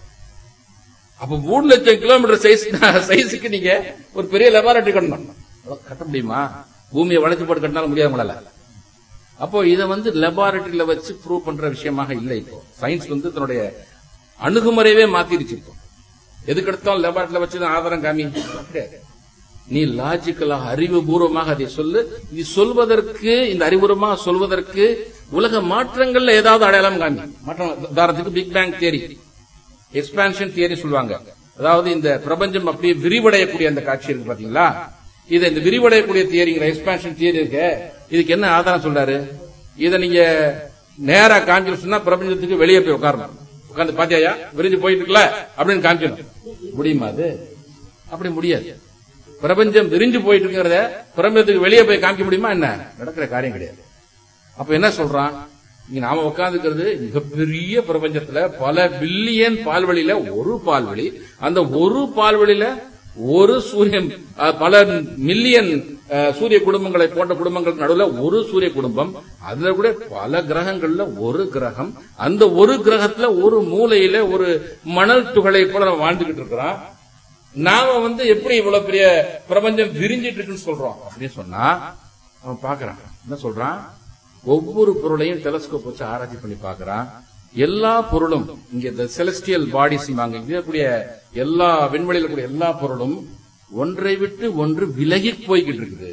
அப்ப மூணு லட்சம் கிலோமீட்டர் சைஸ் சைஸுக்கு நீங்க ஒரு பெரிய லெபார்டரி கட்டணும் அவ்வளவு கட்ட முடியுமா பூமியை வளைச்சு போட்டு கட்டினாலும் முடியாது உங்களால அப்போ இதை வந்து லெபார்டரியில வச்சு ப்ரூவ் பண்ற விஷயமாக இல்லை இப்போ சயின்ஸ் வந்து தன்னுடைய அணுகுமுறையவே மாத்திருச்சு இப்போ எதுக்கு எடுத்தாலும் லெபார்டரியில வச்சு தான் ஆதாரம் காமி கிடையாது. நீ லாஜிக்கலாக அறிவுபூர்வமாக அதை சொல்லு இது சொல்வதற்கு இந்த அறிவுபூர்வமாக சொல்வதற்கு உலக மாற்றங்கள்ல ஏதாவது அடையாளம் காமி மாற்றம் உதாரணத்துக்கு big bang theory expansion theory சொல்லுவாங்க அதாவது இந்த பிரபஞ்சம் அப்படியே விரிவடையக்கூடிய அந்த காட்சி இருக்கு பாத்தீங்களா இது இந்த விரிவடையக்கூடிய தியரிங்கிற எக்ஸ்பான்ஷன் தியரி இருக்கு இதுக்கு என்ன ஆதாரம் சொல்றாரு இத நீங்க நேரா காமிச்சு சொன்னா பிரபஞ்சத்துக்கு வெளியே போய் உட்காரணும் உட்கார்ந்து பாத்தியாயா விரிஞ்சு போயிட்டு இருக்குல்ல அப்படின்னு காமிக்கணும் முடியுமா அது அப்படி முடியாது பிரபஞ்சம் விரிஞ்சு போயிட்டு இருக்கிறத பிரபஞ்சத்துக்கு வெளியே போய் காமிக்க முடியுமா என்ன நடக்கிற காரியம் கிடையாது அப்ப என்ன சொல்றான் இங்க நாம உட்கார்ந்துக்கிறது மிகப்பெரிய பிரபஞ்சத்துல பல பில்லியன் பால்வெளியில ஒரு பால்வெளி அந்த ஒரு பால்வெளியில ஒரு சூரியன் அஹ், பல மில்லியன் அஹ், சூரிய குடும்பங்களை போன்ற குடும்பங்களுக்கு நடுவுல ஒரு சூரிய குடும்பம் அதுல கூட பல கிரகங்கள்ல ஒரு கிரகம் அந்த ஒரு கிரகத்துல ஒரு மூலையில ஒரு மணல் துகளை போல நம்ம வாழ்ந்துகிட்டு இருக்கிறோம் நாம வந்து எப்படி இவ்வளவு பெரிய பிரபஞ்சம் விரிஞ்சிட்டு இருக்குன்னு சொல்றோம் அப்படின்னு சொன்னா அவன் பாக்குறான் என்ன சொல்றான் ஒவ்வொரு பொருளையும் டெலஸ்கோப் வச்சு ஆராய்ச்சி பண்ணி பார்க்கறான் எல்லா பொருளும் இங்க இந்த செலஸ்டியல் பாடிஸ் இங்க இருக்கக்கூடிய எல்லா விண்வெளியில கூடிய எல்லா பொருளும் ஒன்றை விட்டு ஒன்று விலகி போய்கிட்டு இருக்குது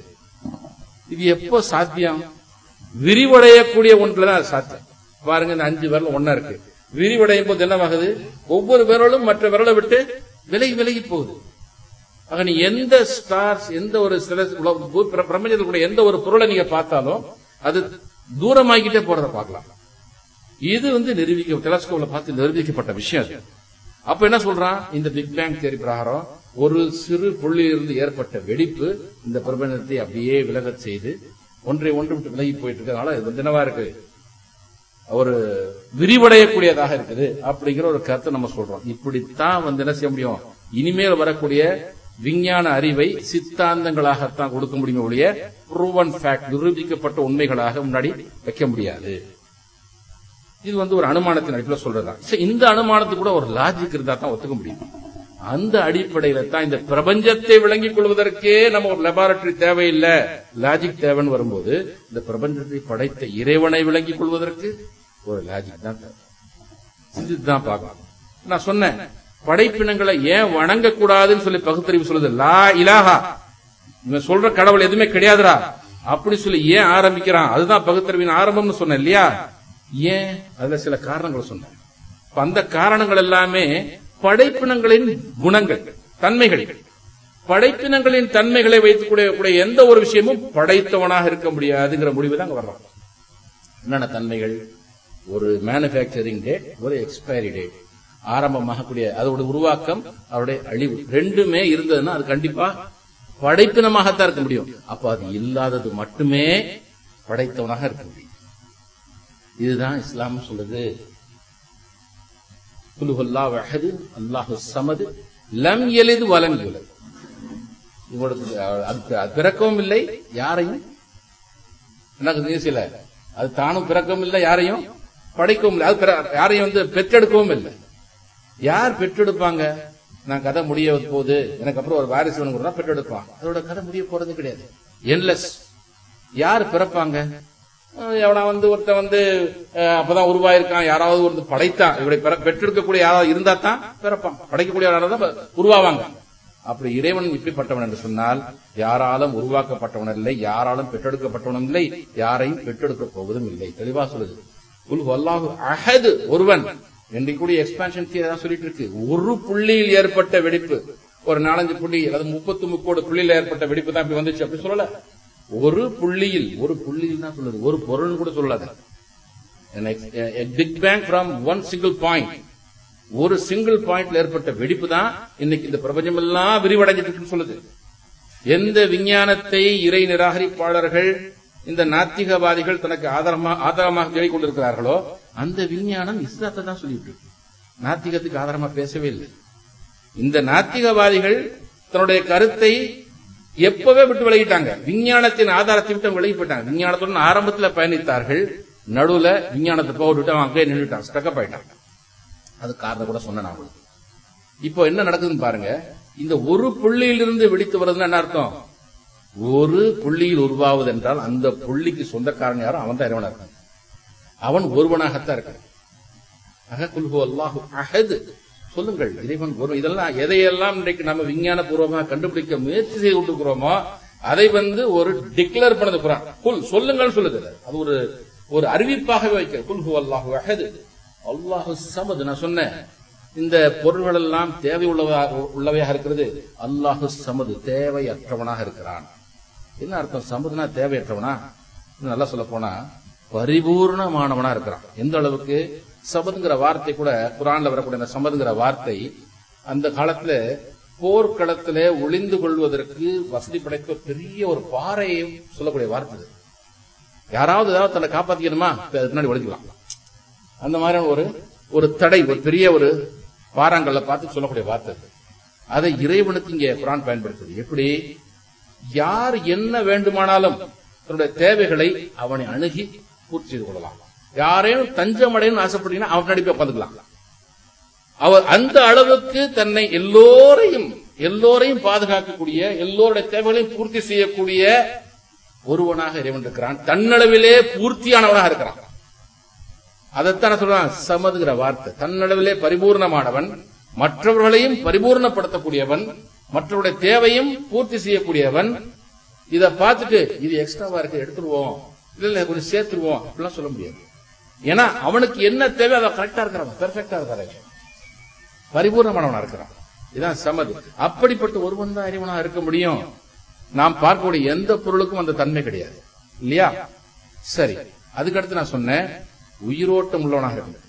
இது எப்போ சாத்தியம் விரிவடையக்கூடிய ஒன்றுலதான் அது சாத்தியம் பாருங்க இந்த அஞ்சு விரல் ஒன்னா இருக்கு விரிவடையும் போது என்னவாகுது ஒவ்வொரு விரலும் மற்ற விரலை விட்டு விலகி விலகி போகுது ஆக நீ எந்த ஸ்டார்ஸ் எந்த ஒரு சில உலக- பூ- பிர- பிரபஞ்சத்தில் கூடிய எந்த ஒரு பொருளை நீங்க பார்த்தாலும் அது தூரமாகிட்டே போறத பார்க்கலாம் இது வந்து நிரூபிக்க டெலஸ்கோப்ல பார்த்து நிரூபிக்கப்பட்ட விஷயம் அது அப்ப என்ன சொல்றான் இந்த பிக் பேங் தியரி பிரகாரம் ஒரு சிறு புள்ளியிலிருந்து ஏற்பட்ட வெடிப்பு இந்த பிரபஞ்சத்தை அப்படியே விலகச் செய்து ஒன்றை ஒன்று விட்டு விலகி போயிட்டு இருக்கிறதுனால இது வந்து என்னவா இருக்கு ஒரு விரிவடையக்கூடியதாக இருக்குது அப்படிங்கிற ஒரு கருத்தை நம்ம சொல்றோம் இப்படித்தான் வந்து என்ன செய்ய முடியும் இனிமேல் வரக்கூடிய விஞ்ஞான அறிவை சித்தாந்தங்களாகத்தான் கொடுக்க முடியுமே ஒழிய ப்ரூவன் ஃபேக்ட் நிரூபிக்கப்பட்ட உண்மைகளாக முன்னாடி வைக்க முடியாது இது வந்து ஒரு அனுமானத்தின் அடிப்படையில் சொல்றதா சரி, இந்த அனுமானத்துக்கு கூட ஒரு லாஜிக் இருந்தா தான் ஒத்துக்க முடியும் அந்த அடிப்படையில தான் இந்த பிரபஞ்சத்தை விளங்கிக் கொள்வதற்கே நம்ம ஒரு லெபார்டரி தேவையில்லை லாஜிக் தேவைன்னு வரும்போது இந்த பிரபஞ்சத்தை படைத்த இறைவனை விளங்கிக் கொள்வதற்கு ஒரு லாஜிக் தான் தேவை சிந்தித்து தான் பார்க்கணும் நான் சொன்னேன் படைப்பினங்களை ஏன் வணங்க கூடாதுன்னு சொல்லி பகுத்தறிவு சொல்லுது லா இலாஹா இவன் சொல்ற கடவுள் எதுவுமே கிடையாதுடா அப்படி சொல்லி ஏன் ஆரம்பிக்கிறான் அதுதான் பகுத்தறிவின் ஆரம்பம்னு சொன்னேன் இல்லையா ஏன் அதுல சில காரணங்கள் சொன்னேன் அப்ப அந்த காரணங்கள் எல்லாமே படைப்பினங்களின் குணங்கள் தன்மைகள் படைப்பினங்களின் தன்மைகளை வைத்துக் கூடிய கூடிய எந்த ஒரு விஷயமும் படைத்தவனாக இருக்க முடியாதுங்கிற முடிவு தான் அங்க வர்றோம் என்னென்ன தன்மைகள் ஒரு மேனுபேக்சரிங் டேட் ஒரு எக்ஸ்பைரி டேட் ஆரம்பமாகக்கூடிய அதோட உருவாக்கம் அவருடைய அழிவு ரெண்டுமே இருந்ததுன்னா அது கண்டிப்பா படைப்பினமாகத்தான் இருக்க முடியும் அப்ப அது இல்லாதது மட்டுமே படைத்தவனாக இருக்க முடியும் இதுதான் இஸ்லாம் சொல்லுது குலுஹுல்லாஹ் அஹது அல்லாஹு சமது லம் எலிது வலம் யுலது இவங்களுக்கு அது அது பிறக்கவும் இல்லை யாரையும் எனக்கு நியூசில அது தானும் பிறக்கவும் இல்லை யாரையும் படைக்கவும் இல்லை அது பிற- யாரையும் வந்து பெற்றெடுக்கவும் இல்லை யார் பெற்றெடுப்பாங்க நான் கதை முடிய போகுது எனக்கு அப்புறம் ஒரு வாரிசு வேணும் கூட பெற்றெடுப்பான் அதோட கதை முடிய போறது கிடையாது என்லெஸ் யார் பிறப்பாங்க அஹ் எவனா வந்து ஒருத்தன் வந்து அஹ், அப்பதான் உருவாயிருக்கான் யாராவது ஒரு படைத்தான் இவரை பிற- பெற்றெடுக்கக்கூடிய யாராவது இருந்தா தான் பிறப்பான் படைக்கக்கூடிய யாராவது தான் ப- உருவாவாங்க அப்படி இறைவன் இப்படிப்பட்டவன் என்று சொன்னால் யாராலும் உருவாக்கப்பட்டவன் இல்லை யாராலும் பெற்றெடுக்கப்பட்டவனும் இல்லை யாரையும் பெற்றெடுக்க போவதும் இல்லை தெளிவா சொல்லுது உல் அல்லாஹு அஹது ஒருவன் என்று கூடிய எக்ஸ்பான்ஷன் தியரி தான் சொல்லிட்டு இருக்கு ஒரு புள்ளியில் ஏற்பட்ட வெடிப்பு ஒரு நாலஞ்சு புள்ளி அதாவது முப்பத்து முக்கோடு புள்ளியில் ஏற்பட்ட வெடிப்பு தான் இப்படி வந்துச்சு அப்படி சொல்லல ஒரு புள்ளியில் ஒரு புள்ளியில் தான் சொல்லுது ஒரு பொருள் கூட சொல்லாது big bang from one single point ஒரு சிங்கிள் பாயிண்ட்ல ஏற்பட்ட வெடிப்பு தான் இன்னைக்கு இந்த பிரபஞ்சம் எல்லாம் விரிவடைஞ்சிட்டு இருக்குன்னு சொல்லுது எந்த விஞ்ஞானத்தை இறை நிராகரிப்பாளர்கள் இந்த நாத்திகவாதிகள் தனக்கு ஆதாரமா ஆதாரமாக சொல்லிக் கொண்டிருக்கிறார்களோ அந்த விஞ்ஞானம் இஸ்லாத்தை தான் சொல்லிட்டு இருக்கு நாத்திகத்துக்கு ஆதாரமா பேசவே இல்லை இந்த நாத்திகவாதிகள் தன்னுடைய கருத்தை எப்பவே விட்டு விலகிட்டாங்க விஞ்ஞானத்தின் ஆதாரத்தை விட்டு அவங்க விலகி போயிட்டாங்க விஞ்ஞானத்துடன் ஆரம்பத்தில் பயணித்தார்கள் நடுவுல விஞ்ஞானத்தை போக விட்டு அவன் அங்கேயே நின்றுட்டான் ஸ்டக்கப் ஆயிட்டான் அது காரணம் கூட சொன்னேன் நான் உங்களுக்கு. இப்போ என்ன நடக்குதுன்னு பாருங்க இந்த ஒரு புள்ளியிலிருந்து வெடித்து வருதுன்னா என்ன அர்த்தம் ஒரு புள்ளியில் உருவாவது என்றால் அந்த புள்ளிக்கு சொந்தக்காரன் யாரும் அவன் தான் இறைவனா இருக்கான் அவன் ஒருவனாகத்தான் இருக்கான் அக குல்ஹு அல்லாஹு அஹது சொல்லுங்கள் இறைவன் ஒரு இதெல்லாம் எதையெல்லாம் இன்றைக்கு நம்ம விஞ்ஞான பூர்வமாக கண்டுபிடிக்க முயற்சி செய்து கொண்டிருக்கிறோமோ அதை வந்து ஒரு டிக்ளேர் பண்ணது குரான் குல் சொல்லுங்கள் சொல்லுது அது ஒரு ஒரு அறிவிப்பாகவே வைக்க குல்ஹு அல்லாஹு அஹது அல்லாஹு சமது நான் சொன்னேன் இந்த பொருள்கள் எல்லாம் தேவை உள்ளவா உள்ளவையாக இருக்கிறது அல்லாஹு சமது தேவையற்றவனாக இருக்கிறான் என்ன அர்த்தம் சமதுனா தேவையற்றவனா இன்னும் நல்லா சொல்ல போனா பரிபூர்ணமானவனா இருக்கிறான் எந்த அளவுக்கு சபதுங்கிற வார்த்தை கூட குரான்ல வரக்கூடிய அந்த சமதுங்கிற வார்த்தை அந்த காலத்துல போர்க்களத்திலே ஒளிந்து கொள்வதற்கு வசதி படைத்த பெரிய ஒரு பாறையையும் சொல்லக்கூடிய வார்த்தை இது. யாராவது ஏதாவது தன்னை காப்பாத்திக்கணுமா இப்ப அதுக்கு முன்னாடி ஒளிஞ்சுக்கலாம் அந்த மாதிரியான ஒரு ஒரு தடை ஒரு பெரிய ஒரு பாறாங்கல்ல பார்த்து சொல்லக்கூடிய வார்த்தை அது. அதை இறைவனுக்கு இங்கே குரான் பயன்படுத்துது எப்படி யார் என்ன வேண்டுமானாலும் தன்னுடைய தேவைகளை அவனை அணுகி பூர்த்தி செய்து கொள்ளலாம் யாரேனும் தஞ்சம் அடையணும்னு ஆசைப்பட்டீங்கன்னா அவன் நடிப்பை உட்காந்துக்கலாம் அவர் அந்த அளவுக்கு தன்னை எல்லோரையும் எல்லோரையும் பாதுகாக்கக்கூடிய எல்லோருடைய தேவைகளையும் பூர்த்தி செய்யக்கூடிய ஒருவனாக இறைவன் இருக்கிறான் தன்னளவிலே பூர்த்தியானவனாக இருக்கிறான் அதைத்தான் நான் சொல்றான் சமதுங்கிற வார்த்தை தன்னளவிலே பரிபூர்ணமானவன் மற்றவர்களையும் பரிபூர்ணப்படுத்தக்கூடியவன் மற்றவருடைய தேவையும் பூர்த்தி செய்யக்கூடியவன் இத பார்த்துட்டு இது எக்ஸ்ட்ராவா இருக்கு எடுத்துருவோம் இல்ல இல்ல கொஞ்சம் சேர்த்துருவோம் அப்படிலாம் சொல்ல முடியாது ஏன்னா அவனுக்கு என்ன தேவை அதை கரெக்டா இருக்கிறவன் பெர்ஃபெக்டா இருக்கிறவன் பரிபூர்ணமானவனா இருக்கிறான் இதான் சமது அப்படிப்பட்ட ஒருவன் தான் அறிவனா இருக்க முடியும் நாம் பார்க்கக்கூடிய எந்த பொருளுக்கும் அந்த தன்மை கிடையாது இல்லையா சரி அதுக்கடுத்து நான் சொன்னேன் உயிரோட்டம் உள்ளவனாக இருந்தது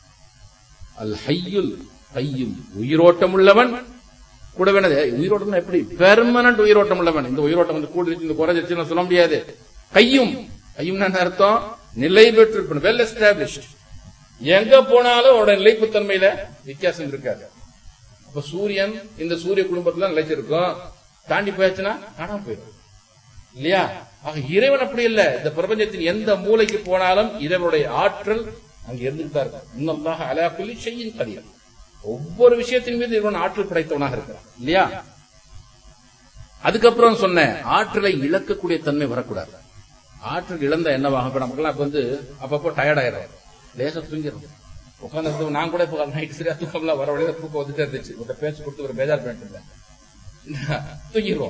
அல் ஹையுல் ஹையும் உயிரோட்டம் உள்ளவன் கூட வேணது உயிரோட்டம் எப்படி பெர்மனன்ட் உயிரோட்டம் உள்ளவன் இந்த உயிரோட்டம் வந்து கூடிருச்சு இந்த குறைஞ்சிருச்சுன்னு சொல்ல முடியாது கையும் கையும் என்ன அர்த்தம் நிலை பெற்று வெல் எஸ்டாப்ளிஷ்ட் எங்க போனாலும் அவரோட நிலைப்புத்தன்மையில வித்தியாசம் இருக்காது அப்ப சூரியன் இந்த சூரிய குடும்பத்துல நிலைச்சிருக்கும் தாண்டி போயாச்சுன்னா காணாம போயிடும் இல்லையா ஆக இறைவன் அப்படி இல்ல இந்த பிரபஞ்சத்தின் எந்த மூலைக்கு போனாலும் இறைவனுடைய ஆற்றல் அங்க இருந்துட்டு தான் இருக்கும் இன்னல்லாக அலா குல்லி ஷையின் கதியம் ஒவ்வொரு விஷயத்தின் மீது இறைவன் ஆற்றல் படைத்தவனாக இருக்கிறான் இல்லையா அதுக்கப்புறம் சொன்ன ஆற்றலை இழக்கக்கூடிய தன்மை வரக்கூடாது ஆற்றல் இழந்த என்னவாகும் இப்ப நமக்கெல்லாம் இப்ப வந்து அப்பப்போ டயர்ட் ஆயிடும் லேசா தூங்கிடும் உட்காந்து நான் கூட இப்போ நைட் சரியா தூக்கம்லாம் வர வழியில தூக்கம் வந்துட்டே இருந்துச்சு உங்க பேச்சு கொடுத்து ஒரு பேஜார் பண்ணிட்டு இருந்தேன் தூங்கிடுவோம்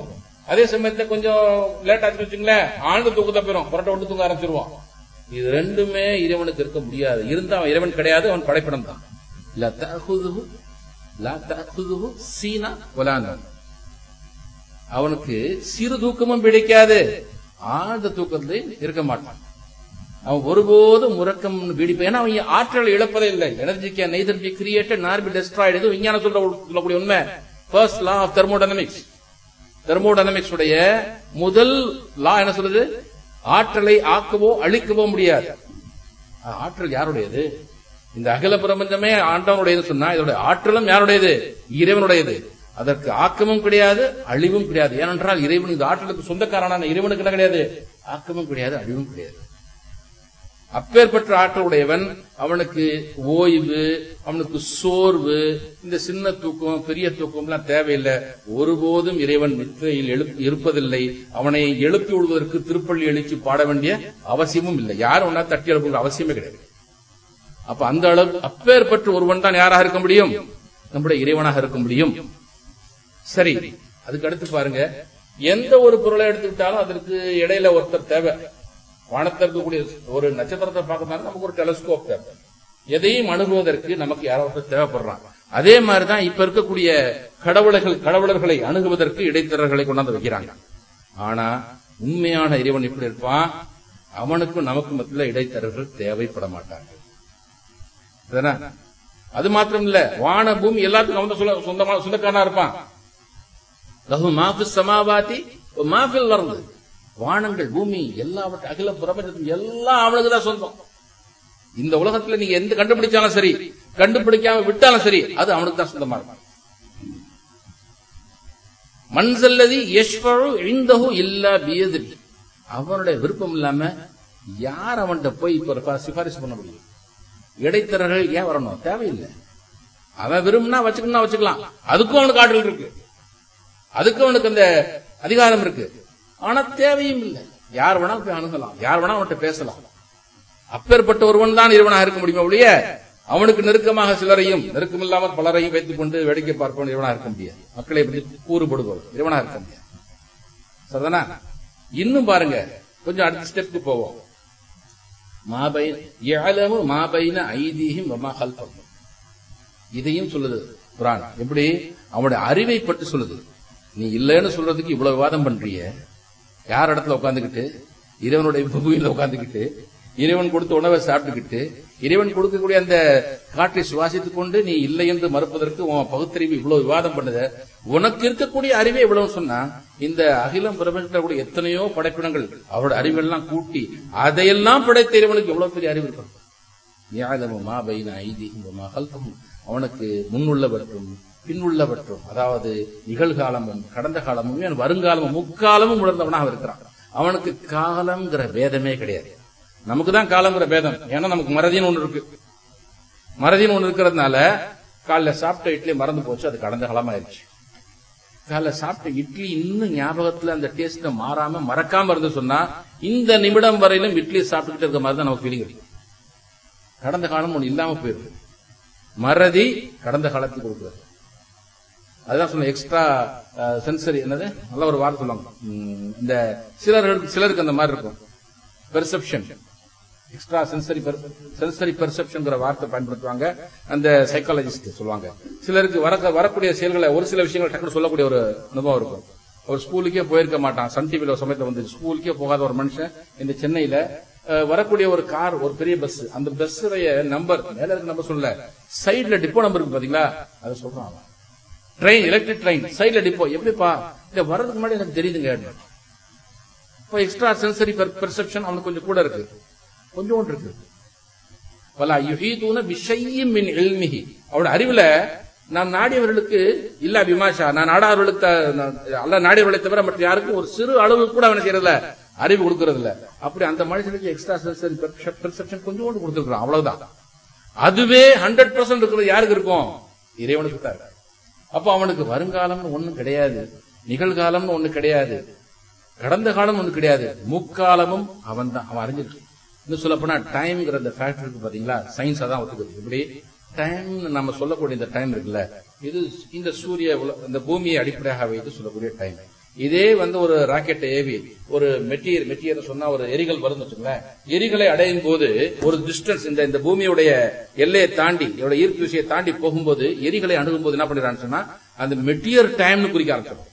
அதே சமயத்துல கொஞ்சம் லேட் ஆச்சு வச்சுங்களேன் ஆழ்ந்த தூக்கத்தை போயிடும் புரட்ட விட்டு தூங்க ஆரம்பிச்சிருவான் இது ரெண்டுமே இறைவனுக்கு இருக்க முடியாது இருந்தா அவன் இறைவன் கிடையாது அவன் படைப்பிடம் தான் லா தஅஹுதுஹு லா தஅஹுதுஹு சீனா வலா நௌம். அவனுக்கு சிறு தூக்கமும் பிடிக்காது ஆழ்ந்த தூக்கத்திலே இருக்க மாட்டான் அவன் ஒருபோதும் உறக்கம் பிடிப்பு ஏன்னா அவன் ஆற்றல் இழப்பதே இல்லை energy can neither be created nor be destroyed இது விஞ்ஞானம் சொல்ற சொல்லக்கூடிய உண்மை first law of thermodynamics thermodynamics உடைய முதல் லா என்ன சொல்லுது ஆற்றலை ஆக்கவோ அழிக்கவோ முடியாது ஆ, ஆற்றல் யாருடையது இந்த அகில பிரபஞ்சமே ஆண்டவனுடையது சொன்னா இதோட ஆற்றலும் யாருடையது இறைவனுடையது அதற்கு ஆக்கமும் கிடையாது அழிவும் கிடையாது ஏனென்றால் இறைவன் இந்த ஆற்றலுக்கு சொந்தக்காரனான இறைவனுக்கு என்ன கிடையாது ஆக்கமும் கிடையாது அழிவும் கிடையாது அப்பேற்பட்ட ஆற்றலுடையவன் அவனுக்கு ஓய்வு அவனுக்கு சோர்வு இந்த சின்ன தூக்கம் பெரிய தூக்கம் எல்லாம் தேவையில்லை ஒருபோதும் இறைவன் நித்திரையில் எழுப்- இருப்பதில்லை அவனை எழுப்பி விடுவதற்கு திருப்பள்ளி எழுச்சி பாட வேண்டிய அவசியமும் இல்லை யாரும் ஒன்னா தட்டி எழுப்புங்கிற அவசியமே கிடையாது அப்ப அந்த அளவு அப்பேற்பட்ட ஒருவன் தான் யாராக இருக்க முடியும் நம்முடைய இறைவனாக இருக்க முடியும் சரி அதுக்கு அடுத்து பாருங்க எந்த ஒரு பொருளை எடுத்துக்கிட்டாலும் அதற்கு இடையில ஒருத்தர் தேவை வானத்தில் இருக்கக்கூடிய ஒரு நட்சத்திரத்தை பார்க்கறதுனால நமக்கு ஒரு டெலஸ்கோப் தேவை எதையும் அணுகுவதற்கு நமக்கு யாரோ ஒருத்தர் தேவைப்படுறாங்க அதே மாதிரிதான் இப்ப இருக்கக்கூடிய கடவுளர்கள் கடவுளர்களை அணுகுவதற்கு இடைத்தரகர்களை கொண்டாந்து வைக்கிறாங்க ஆனா உண்மையான இறைவன் எப்படி இருப்பான் அவனுக்கும் நமக்கு மத்தியில் இடைத்தரகர்கள் தேவைப்பட மாட்டாங்க சரிதானா? அது மாத்திரம் இல்ல வான பூமி எல்லாத்துக்கும் அவன் தான் சொல்ல- சொந்தமான சொந்தக்காரனா இருப்பான் லஹு மாஃபிஸ் சமாவாதி வ மாஃபில் அர்து வானங்கள் பூமி எல்லாவற்றை அகில பிரபஞ்சத்துக்கு எல்லாம் அவனுக்கு தான் சொந்தம் இந்த உலகத்துல நீங்க எந்த கண்டுபிடிச்சாலும் சரி கண்டுபிடிக்காம விட்டாலும் சரி அது அவனுக்கு தான் சொந்தமா இருக்கும் மன்சல்லதி யஷ்வரு இந்தஹு இல்லா பியதில் அவனுடைய விருப்பம் இல்லாம யார் அவன்கிட்ட போய் இப்ப ஒரு சிபாரிசு பண்ண முடியும் இடைத்தரகர்கள் ஏன் வரணும் தேவையில்லை அவன் விரும்பினா வச்சுக்கணும்னா வச்சுக்கலாம் அதுக்கும் அவனுக்கு ஆற்றல் இருக்கு அதுக்கு அவனுக்கு அந்த அதிகாரம் இருக்கு ஆனா தேவையும் இல்லை யார் வேணாலும் போய் அணுகலாம் யார் வேணா அவன்கிட்ட பேசலாம் அப்பேற்பட்ட ஒருவன் தான் இறைவனாக இருக்க முடியுமா ஒழிய அவனுக்கு நெருக்கமாக சிலரையும் நெருக்கம் இல்லாமல் பலரையும் வைத்துக் கொண்டு வேடிக்கை பார்ப்பவன் இறைவனாக இருக்க முடியாது மக்களை பற்றி கூறுபடுபவன் இறைவனாக இருக்க முடியாது சரிதானா இன்னும் பாருங்க கொஞ்சம் அடுத்த ஸ்டெப்க்கு போவோம் மாபைன யஅலமு மாபைன ஐதீஹிம் வமா கல்பஹும் இதையும் சொல்லுது குரான் எப்படி அவனுடைய அறிவை பற்றி சொல்லுது நீ இல்லைன்னு சொல்றதுக்கு இவ்வளவு விவாதம் பண்றிய யார் இடத்துல உட்காந்துக்கிட்டு இறைவனுடைய பூமியில உட்காந்துக்கிட்டு இறைவன் கொடுத்த உணவை சாப்பிட்டுக்கிட்டு இறைவன் கொடுக்கக்கூடிய அந்த காற்றை சுவாசித்துக் கொண்டு நீ இல்லை என்று மறுப்பதற்கு உன் பகுத்தறிவு இவ்வளவு விவாதம் பண்ணுத உனக்கு இருக்கக்கூடிய அறிவே இவ்வளவு சொன்னா இந்த அகிலம் பிரபஞ்சத்தில் கூட எத்தனையோ படைப்பினங்கள் அவரோட அறிவெல்லாம் கூட்டி அதையெல்லாம் படைத்த இறைவனுக்கு எவ்வளவு பெரிய அறிவு இருக்கும் யாதமு மா பைன ஐதீஹிம் வ மா கல்பஹும் அவனுக்கு முன்னுள்ளவற்றும் பின்னுள்ளவற்றும் அதாவது நிகழ்காலமும் கடந்த காலமும் ஏன் வருங்காலமும் முக்காலமும் உணர்ந்தவனாக இருக்கிறான் அவனுக்கு காலம்ங்கிற பேதமே கிடையாது நமக்கு தான் காலங்கிற பேதம் ஏன்னா நமக்கு மறதின்னு ஒண்ணு இருக்கு மறதின்னு ஒண்ணு இருக்கிறதுனால காலைல சாப்பிட்ட இட்லி மறந்து போச்சு அது கடந்த காலமா ஆயிடுச்சு காலைல சாப்பிட்ட இட்லி இன்னும் ஞாபகத்துல அந்த டேஸ்ட் மாறாம மறக்காம இருந்து சொன்னா இந்த நிமிடம் வரையிலும் இட்லி சாப்பிட்டுக்கிட்டு இருக்க மாதிரி தான் நமக்கு ஃபீலிங் இருக்கு கடந்த காலம் ஒண்ணு இல்லாம போயிருக்கு மறதி கடந்த காலத்துக்கு கொடுக்குறது அதுதான் சொன்ன எக்ஸ்ட்ரா சென்சரி என்னது நல்ல ஒரு வார்த்தை சொல்லுவாங்க உம், இந்த சிலருக்கு சிலருக்கு அந்த மாதிரி இருக்கும் பெர்செப்ஷன் எக்ஸ்ட்ரா சென்சரி சென்சரி பெர்செப்ஷன்ங்கிற வார்த்தை பயன்படுத்துவாங்க அந்த சைக்காலஜிஸ்ட் சொல்லுவாங்க சிலருக்கு வர வரக்கூடிய செயல்களை ஒரு சில விஷயங்கள் டக்குனு சொல்லக்கூடிய ஒரு அனுபவம் இருக்கும் ஒரு ஸ்கூலுக்கே போயிருக்க மாட்டான் சன் டிவில ஒரு சமயத்துல வந்து ஸ்கூலுக்கே போகாத ஒரு மனுஷன் இந்த சென்னையில அஹ், வரக்கூடிய ஒரு கார் ஒரு பெரிய பஸ் அந்த பஸ் நம்பர் மேல இருக்க நம்பர் சொல்லல சைடுல டிப்போ நம்பர் இருக்கு பாத்தீங்களா அதை சொல்றான் அவன் ட்ரெயின் எலக்ட்ரிக் ட்ரெயின் சைடுல டிப்போ எப்படிப்பா இல்ல வர்றதுக்கு முன்னாடி எனக்கு தெரியுதுங்க இப்போ எக்ஸ்ட்ரா சென்சரி பெர்செப்ஷன் அவனுக்கு கொஞ்சம் கூட இருக்கு கொஞ்சோண்டு இருக்கு வலா யுஹீதூன விஷயம் மின் இல்மிஹி அவரோட அறிவுல நான் நாடியவர்களுக்கு இல்ல விமாஷா நான் நாடாதவர்களுக்கு த- நான் அல்ல நாடியவர்களை தவிர மற்ற யாருக்கும் ஒரு சிறு அளவு கூட அவனை செய்யறதில்ல அறிவு கொடுக்கறது இல்ல அப்படி அந்த மனுஷனுக்கு எக்ஸ்ட்ரா சென்சரி பெர்செப்ஷன் கொஞ்சோண்டு கொடுத்துருக்கான் அவ்வளவுதான் அதுவே ஹண்ட்ரட் பர்சன்ட் இருக்கிறது யாருக்கு இருக்கும் இறைவனுக்கு தான் இருக்கு. அப்ப அவனுக்கு வருங்காலம்னு ஒண்ணும் கிடையாது நிகழ்காலம்னு ஒண்ணு கிடையாது கடந்த காலம் ஒண்ணு கிடையாது முக்காலமும் அவன் தான் அவன் அறிஞ்சிருக்கு இன்னும் சொல்ல போனா டைம்ங்கிற அந்த ஃபேக்டர் இருக்கு பாத்தீங்களா சயின்ஸ் அதான் ஒத்துக்குது இப்படி டைம் நம்ம சொல்லக்கூடிய இந்த டைம் இருக்குல்ல இது இந்த சூரிய உல- இந்த பூமியை அடிப்படையாக வைத்து சொல்லக்கூடிய டைம் இதே வந்து ஒரு ராக்கெட் ஏவி ஒரு மெட்டீரியல் மெட்டீரியல் சொன்னா ஒரு எரிகள் வரும்னு வச்சுங்களேன் எரிகளை அடையும் போது ஒரு டிஸ்டன்ஸ் இந்த இந்த பூமியுடைய எல்லையை தாண்டி இதோட ஈர்ப்பு விசையை தாண்டி போகும்போது எரிகளை அணுகும் போது என்ன பண்ணிடுறான்னு சொன்னா அந்த மெட்டீரியல் டைம்னு குறிக்க ஆரம்பிச்சிடும்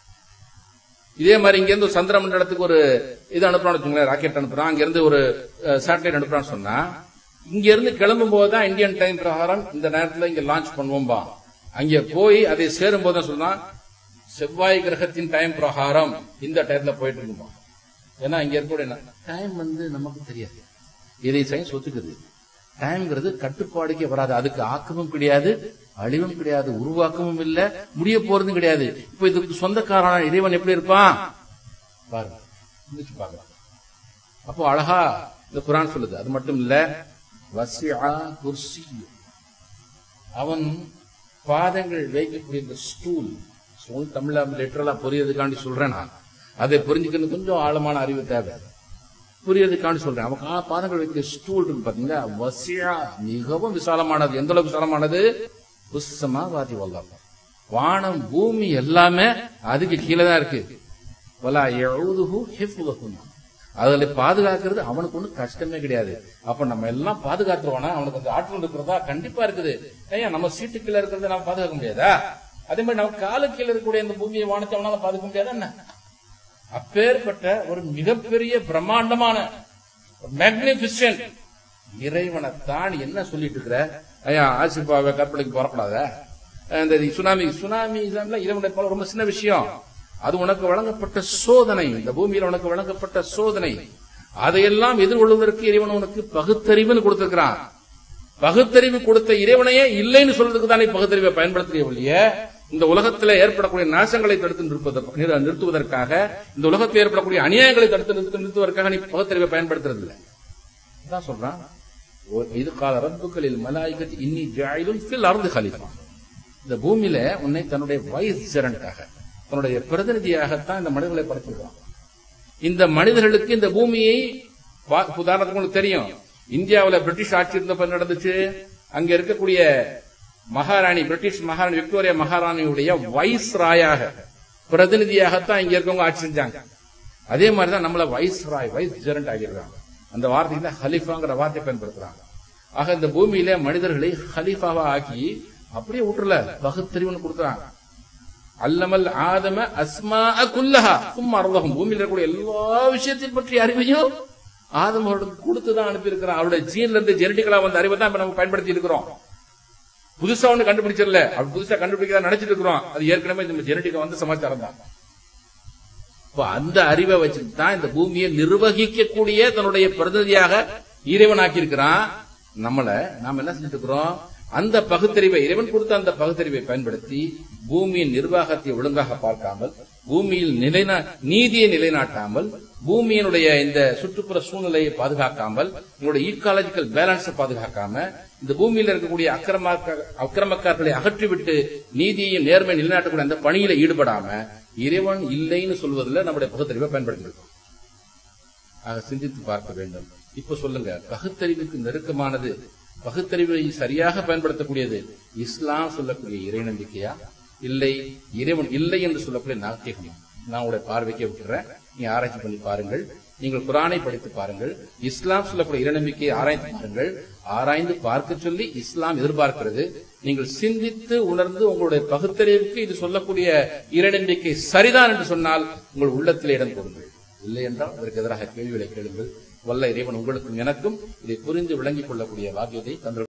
இதே மாதிரி இங்க இருந்து ஒரு சந்திர மண்டலத்துக்கு ஒரு இது அனுப்புறான்னு வச்சுங்களேன் ராக்கெட் அனுப்புறான் அங்க இருந்து ஒரு சேட்டலைட் அனுப்புறான்னு சொன்னா இங்க இருந்து கிளம்பும் போது தான் இந்தியன் டைம் பிரகாரம் இந்த நேரத்துல இங்க லான்ச் பண்ணுவோம்பா அங்க போய் அதை சேரும் போது தான் சொன்னா செவ்வாய் கிரகத்தின் டைம் பிரகாரம் இந்த டைம்ல போயிட்டு இருக்குமா ஏன்னா இங்க இருக்கக்கூடிய டைம் வந்து நமக்கு தெரியாது இதை சயின்ஸ் ஒத்துக்குது டைம்ங்கிறது கட்டுப்பாடுக்கே வராது அதுக்கு ஆக்கமும் கிடையாது அழிவும் கிடையாது உருவாக்கமும் இல்ல முடிய போறதும் கிடையாது இப்ப இதுக்கு சொந்தக்காரன இறைவன் எப்படி இருப்பான் பாருங்க சிந்திச்சு பார்க்கலாம் அப்போ அழகா இந்த குரான் சொல்லுது அது மட்டும் இல்ல வசியா குர்சி அவன் பாதங்கள் வைக்கக்கூடிய இந்த ஸ்டூல் சொல் தமிழ்ல லிட்டரலா புரியறதுக்காண்டி சொல்றேன் நான் அதை புரிஞ்சுக்கிறது கொஞ்சம் ஆழமான அறிவு தேவை புரியறதுக்காண்டி சொல்றேன் அவன் கா- பாதங்கள் வைக்கிற ஸ்டூல் இருக்கு பாத்தீங்களா வசியா மிகவும் விசாலமானது எந்த அளவுக்கு விசாலமானது புஸ்தமா வாதி வல்லாம் வானம் பூமி எல்லாமே அதுக்கு கீழே தான் இருக்கு வலா யஊதுஹு ஹிஃப்துஹும். அதுல பாதுகாக்கிறது அவனுக்கு ஒண்ணும் கஷ்டமே கிடையாது அப்ப நம்ம எல்லாம் பாதுகாத்துருவானா அவனுக்கு அந்த ஆற்றல் இருக்கிறதா கண்டிப்பா இருக்குது ஐயா நம்ம சீட்டு கீழே இருக்கிறத நம்ம பாதுகாக்க முடியாதா அதே மாதிரி நம்ம காலு கீழே இருக்கக்கூடிய இந்த பூமியை வானத்தை அவனால பாதுகாக்க முடியாதா என்ன அப்பேற்பட்ட ஒரு மிகப்பெரிய பிரம்மாண்டமான மேக்னிபிசன்ட் இறைவனை தான் என்ன சொல்லிட்டு இருக்கிற ஐயா ஆசிப்பாவை கற்பனைக்கு வரக்கூடாத இந்த சுனாமி சுனாமி இதெல்லாம் இறைவனை போல ரொம்ப சின்ன விஷயம் அது உனக்கு வழங்கப்பட்ட சோதனை இந்த பூமியில உனக்கு வழங்கப்பட்ட சோதனை அதையெல்லாம் எதிர்கொள்வதற்கு இறைவன் உனக்கு பகுத்தறிவுன்னு கொடுத்திருக்கிறான் பகுத்தறிவு கொடுத்த இறைவனையே இல்லைன்னு சொல்றதுக்கு தானே பகுத்தறிவை பயன்படுத்திய இந்த உலகத்தில் ஏற்படக்கூடிய நாசங்களை தடுத்து நிற்பதற்கு- நிறு- நிறுத்துவதற்காக இந்த உலகத்தில் ஏற்படக்கூடிய அநியாயங்களை தடுத்து நிறுத்து- நிறுத்துவதற்காக நீ பகுத்தறிவை பயன்படுத்துறது இல்லை அதான் சொல்றான் ஓ- இது கால ரப்புகளில் மலாய்கத்தி இன்னி ஜாயிலும் ஃபில் அர்து ஹலிஃபா இந்த பூமியில உன்னை தன்னுடைய வைஸ் ஜெரண்டாக தன்னுடைய பிரதிநிதியாகத்தான் இந்த மனிதர்களை படைத்திருக்கிறான் இந்த மனிதர்களுக்கு இந்த பூமியை பா- உதாரணத்துக்கு உங்களுக்கு தெரியும் இந்தியாவுல பிரிட்டிஷ் ஆட்சி இருந்தப்ப என்ன நடந்துச்சு அங்க இருக்கக்கூடிய மகாராணி பிரிட்டிஷ் மகாராணி விக்டோரியா மகாராணியுடைய வைஸ் ராயாக பிரதிநிதியாகத்தான் இங்க இருக்கவங்க ஆட்சி செஞ்சாங்க அதே மாதிரிதான் நம்மள வைஸ் ராய் வைஸ் ஜெரண்ட் ஆகிடுறாங்க அந்த வார்த்தைக்கு தான் ஹலிஃபாங்கிற வார்த்தை பயன்படுத்துறாங்க ஆக இந்த பூமியில மனிதர்களை ஹலீஃபாவா ஆக்கி அப்படியே விட்டுறல பகுத்தறிவுன்னு கொடுக்குறாங்க அல்லமல் ஆதம அஸ்மா குல்லஹா சும்மா அருளகம் பூமியில் இருக்கக்கூடிய எல்லா விஷயத்தையும் பற்றி அறிவையும் ஆதம் அவர்களுக்கு கொடுத்துதான் அனுப்பியிருக்கிறான் அவருடைய ஜீன்ல இருந்து ஜெனடிக்கலா வந்த அறிவை தான் இப்ப நம்ம பயன்படுத்தி இருக்கிறோம் புதுசா ஒண்ணு கண்டுபிடிச்சிடல அப்படி புதுசா கண்டுபிடிக்க நினைச்சிட்டு இருக்கிறோம் அது ஏற்கனவே இந்த ஜெனடிக்கா வந்து சமாச்சாரம் தான் இப்ப அந்த அறிவை வச்சுட்டு தான் இந்த பூமியை நிர்வகிக்கக்கூடிய தன்னுடைய பிரதிநிதியாக இறைவனாக்கி இருக்கிறான் நம்மள நாம என்ன செஞ்சுட்டு இருக்கிறோம் அந்த பகுத்தறிவை இறைவன் கொடுத்த அந்த பகுத்தறிவை பயன்படுத்தி பூமியின் நிர்வாகத்தை ஒழுங்காக பார்க்காமல் பூமியில் நிலைநா நீதியை நிலைநாட்டாமல் பூமியினுடைய இந்த சுற்றுப்புற சூழ்நிலையை பாதுகாக்காமல் உங்களுடைய ஈக்காலஜிக்கல் பேலன்ஸை பாதுகாக்காம இந்த பூமியில இருக்கக்கூடிய அக்கிரமக்க அக்கிரமக்காரர்களை அகற்றிவிட்டு நீதியையும் நேர்மை நிலைநாட்டக்கூடிய அந்த பணியில ஈடுபடாம இறைவன் இல்லைன்னு சொல்வதில் நம்முடைய பகுத்தறிவை பயன்படுத்திருக்கோம் ஆக சிந்தித்து பார்க்க வேண்டும் இப்ப சொல்லுங்க பகுத்தறிவுக்கு நெருக்கமானது பகுத்தறிவை சரியாக பயன்படுத்தக்கூடியது இஸ்லாம் சொல்லக்கூடிய இறை நம்பிக்கையா இல்லை இறைவன் இல்லை என்று சொல்லக்கூடிய நாத்திகமா நான் உங்களுடைய பார்வைக்கே விட்டுறேன் நீங்க ஆராய்ச்சி பண்ணி பாருங்கள் நீங்கள் குரானை படித்து பாருங்கள் இஸ்லாம் சொல்லக்கூடிய இறைநம்பிக்கையை ஆராய்ந்து பாருங்கள் ஆராய்ந்து பார்க்க சொல்லி இஸ்லாம் எதிர்பார்க்கிறது நீங்கள் சிந்தித்து உணர்ந்து உங்களுடைய பகுத்தறிவுக்கு இது சொல்லக்கூடிய இறைநம்பிக்கை சரிதான் என்று சொன்னால் உங்கள் உள்ளத்தில் இடம் கொடுங்கள் இல்லை என்றால் அதற்கு எதிராக கேள்விகளை கேளுங்கள் வல்ல இறைவன் உங்களுக்கும் எனக்கும் இதை புரிந்து விளங்கிக் கொள்ளக்கூடிய பாக்கியத்தை தந்து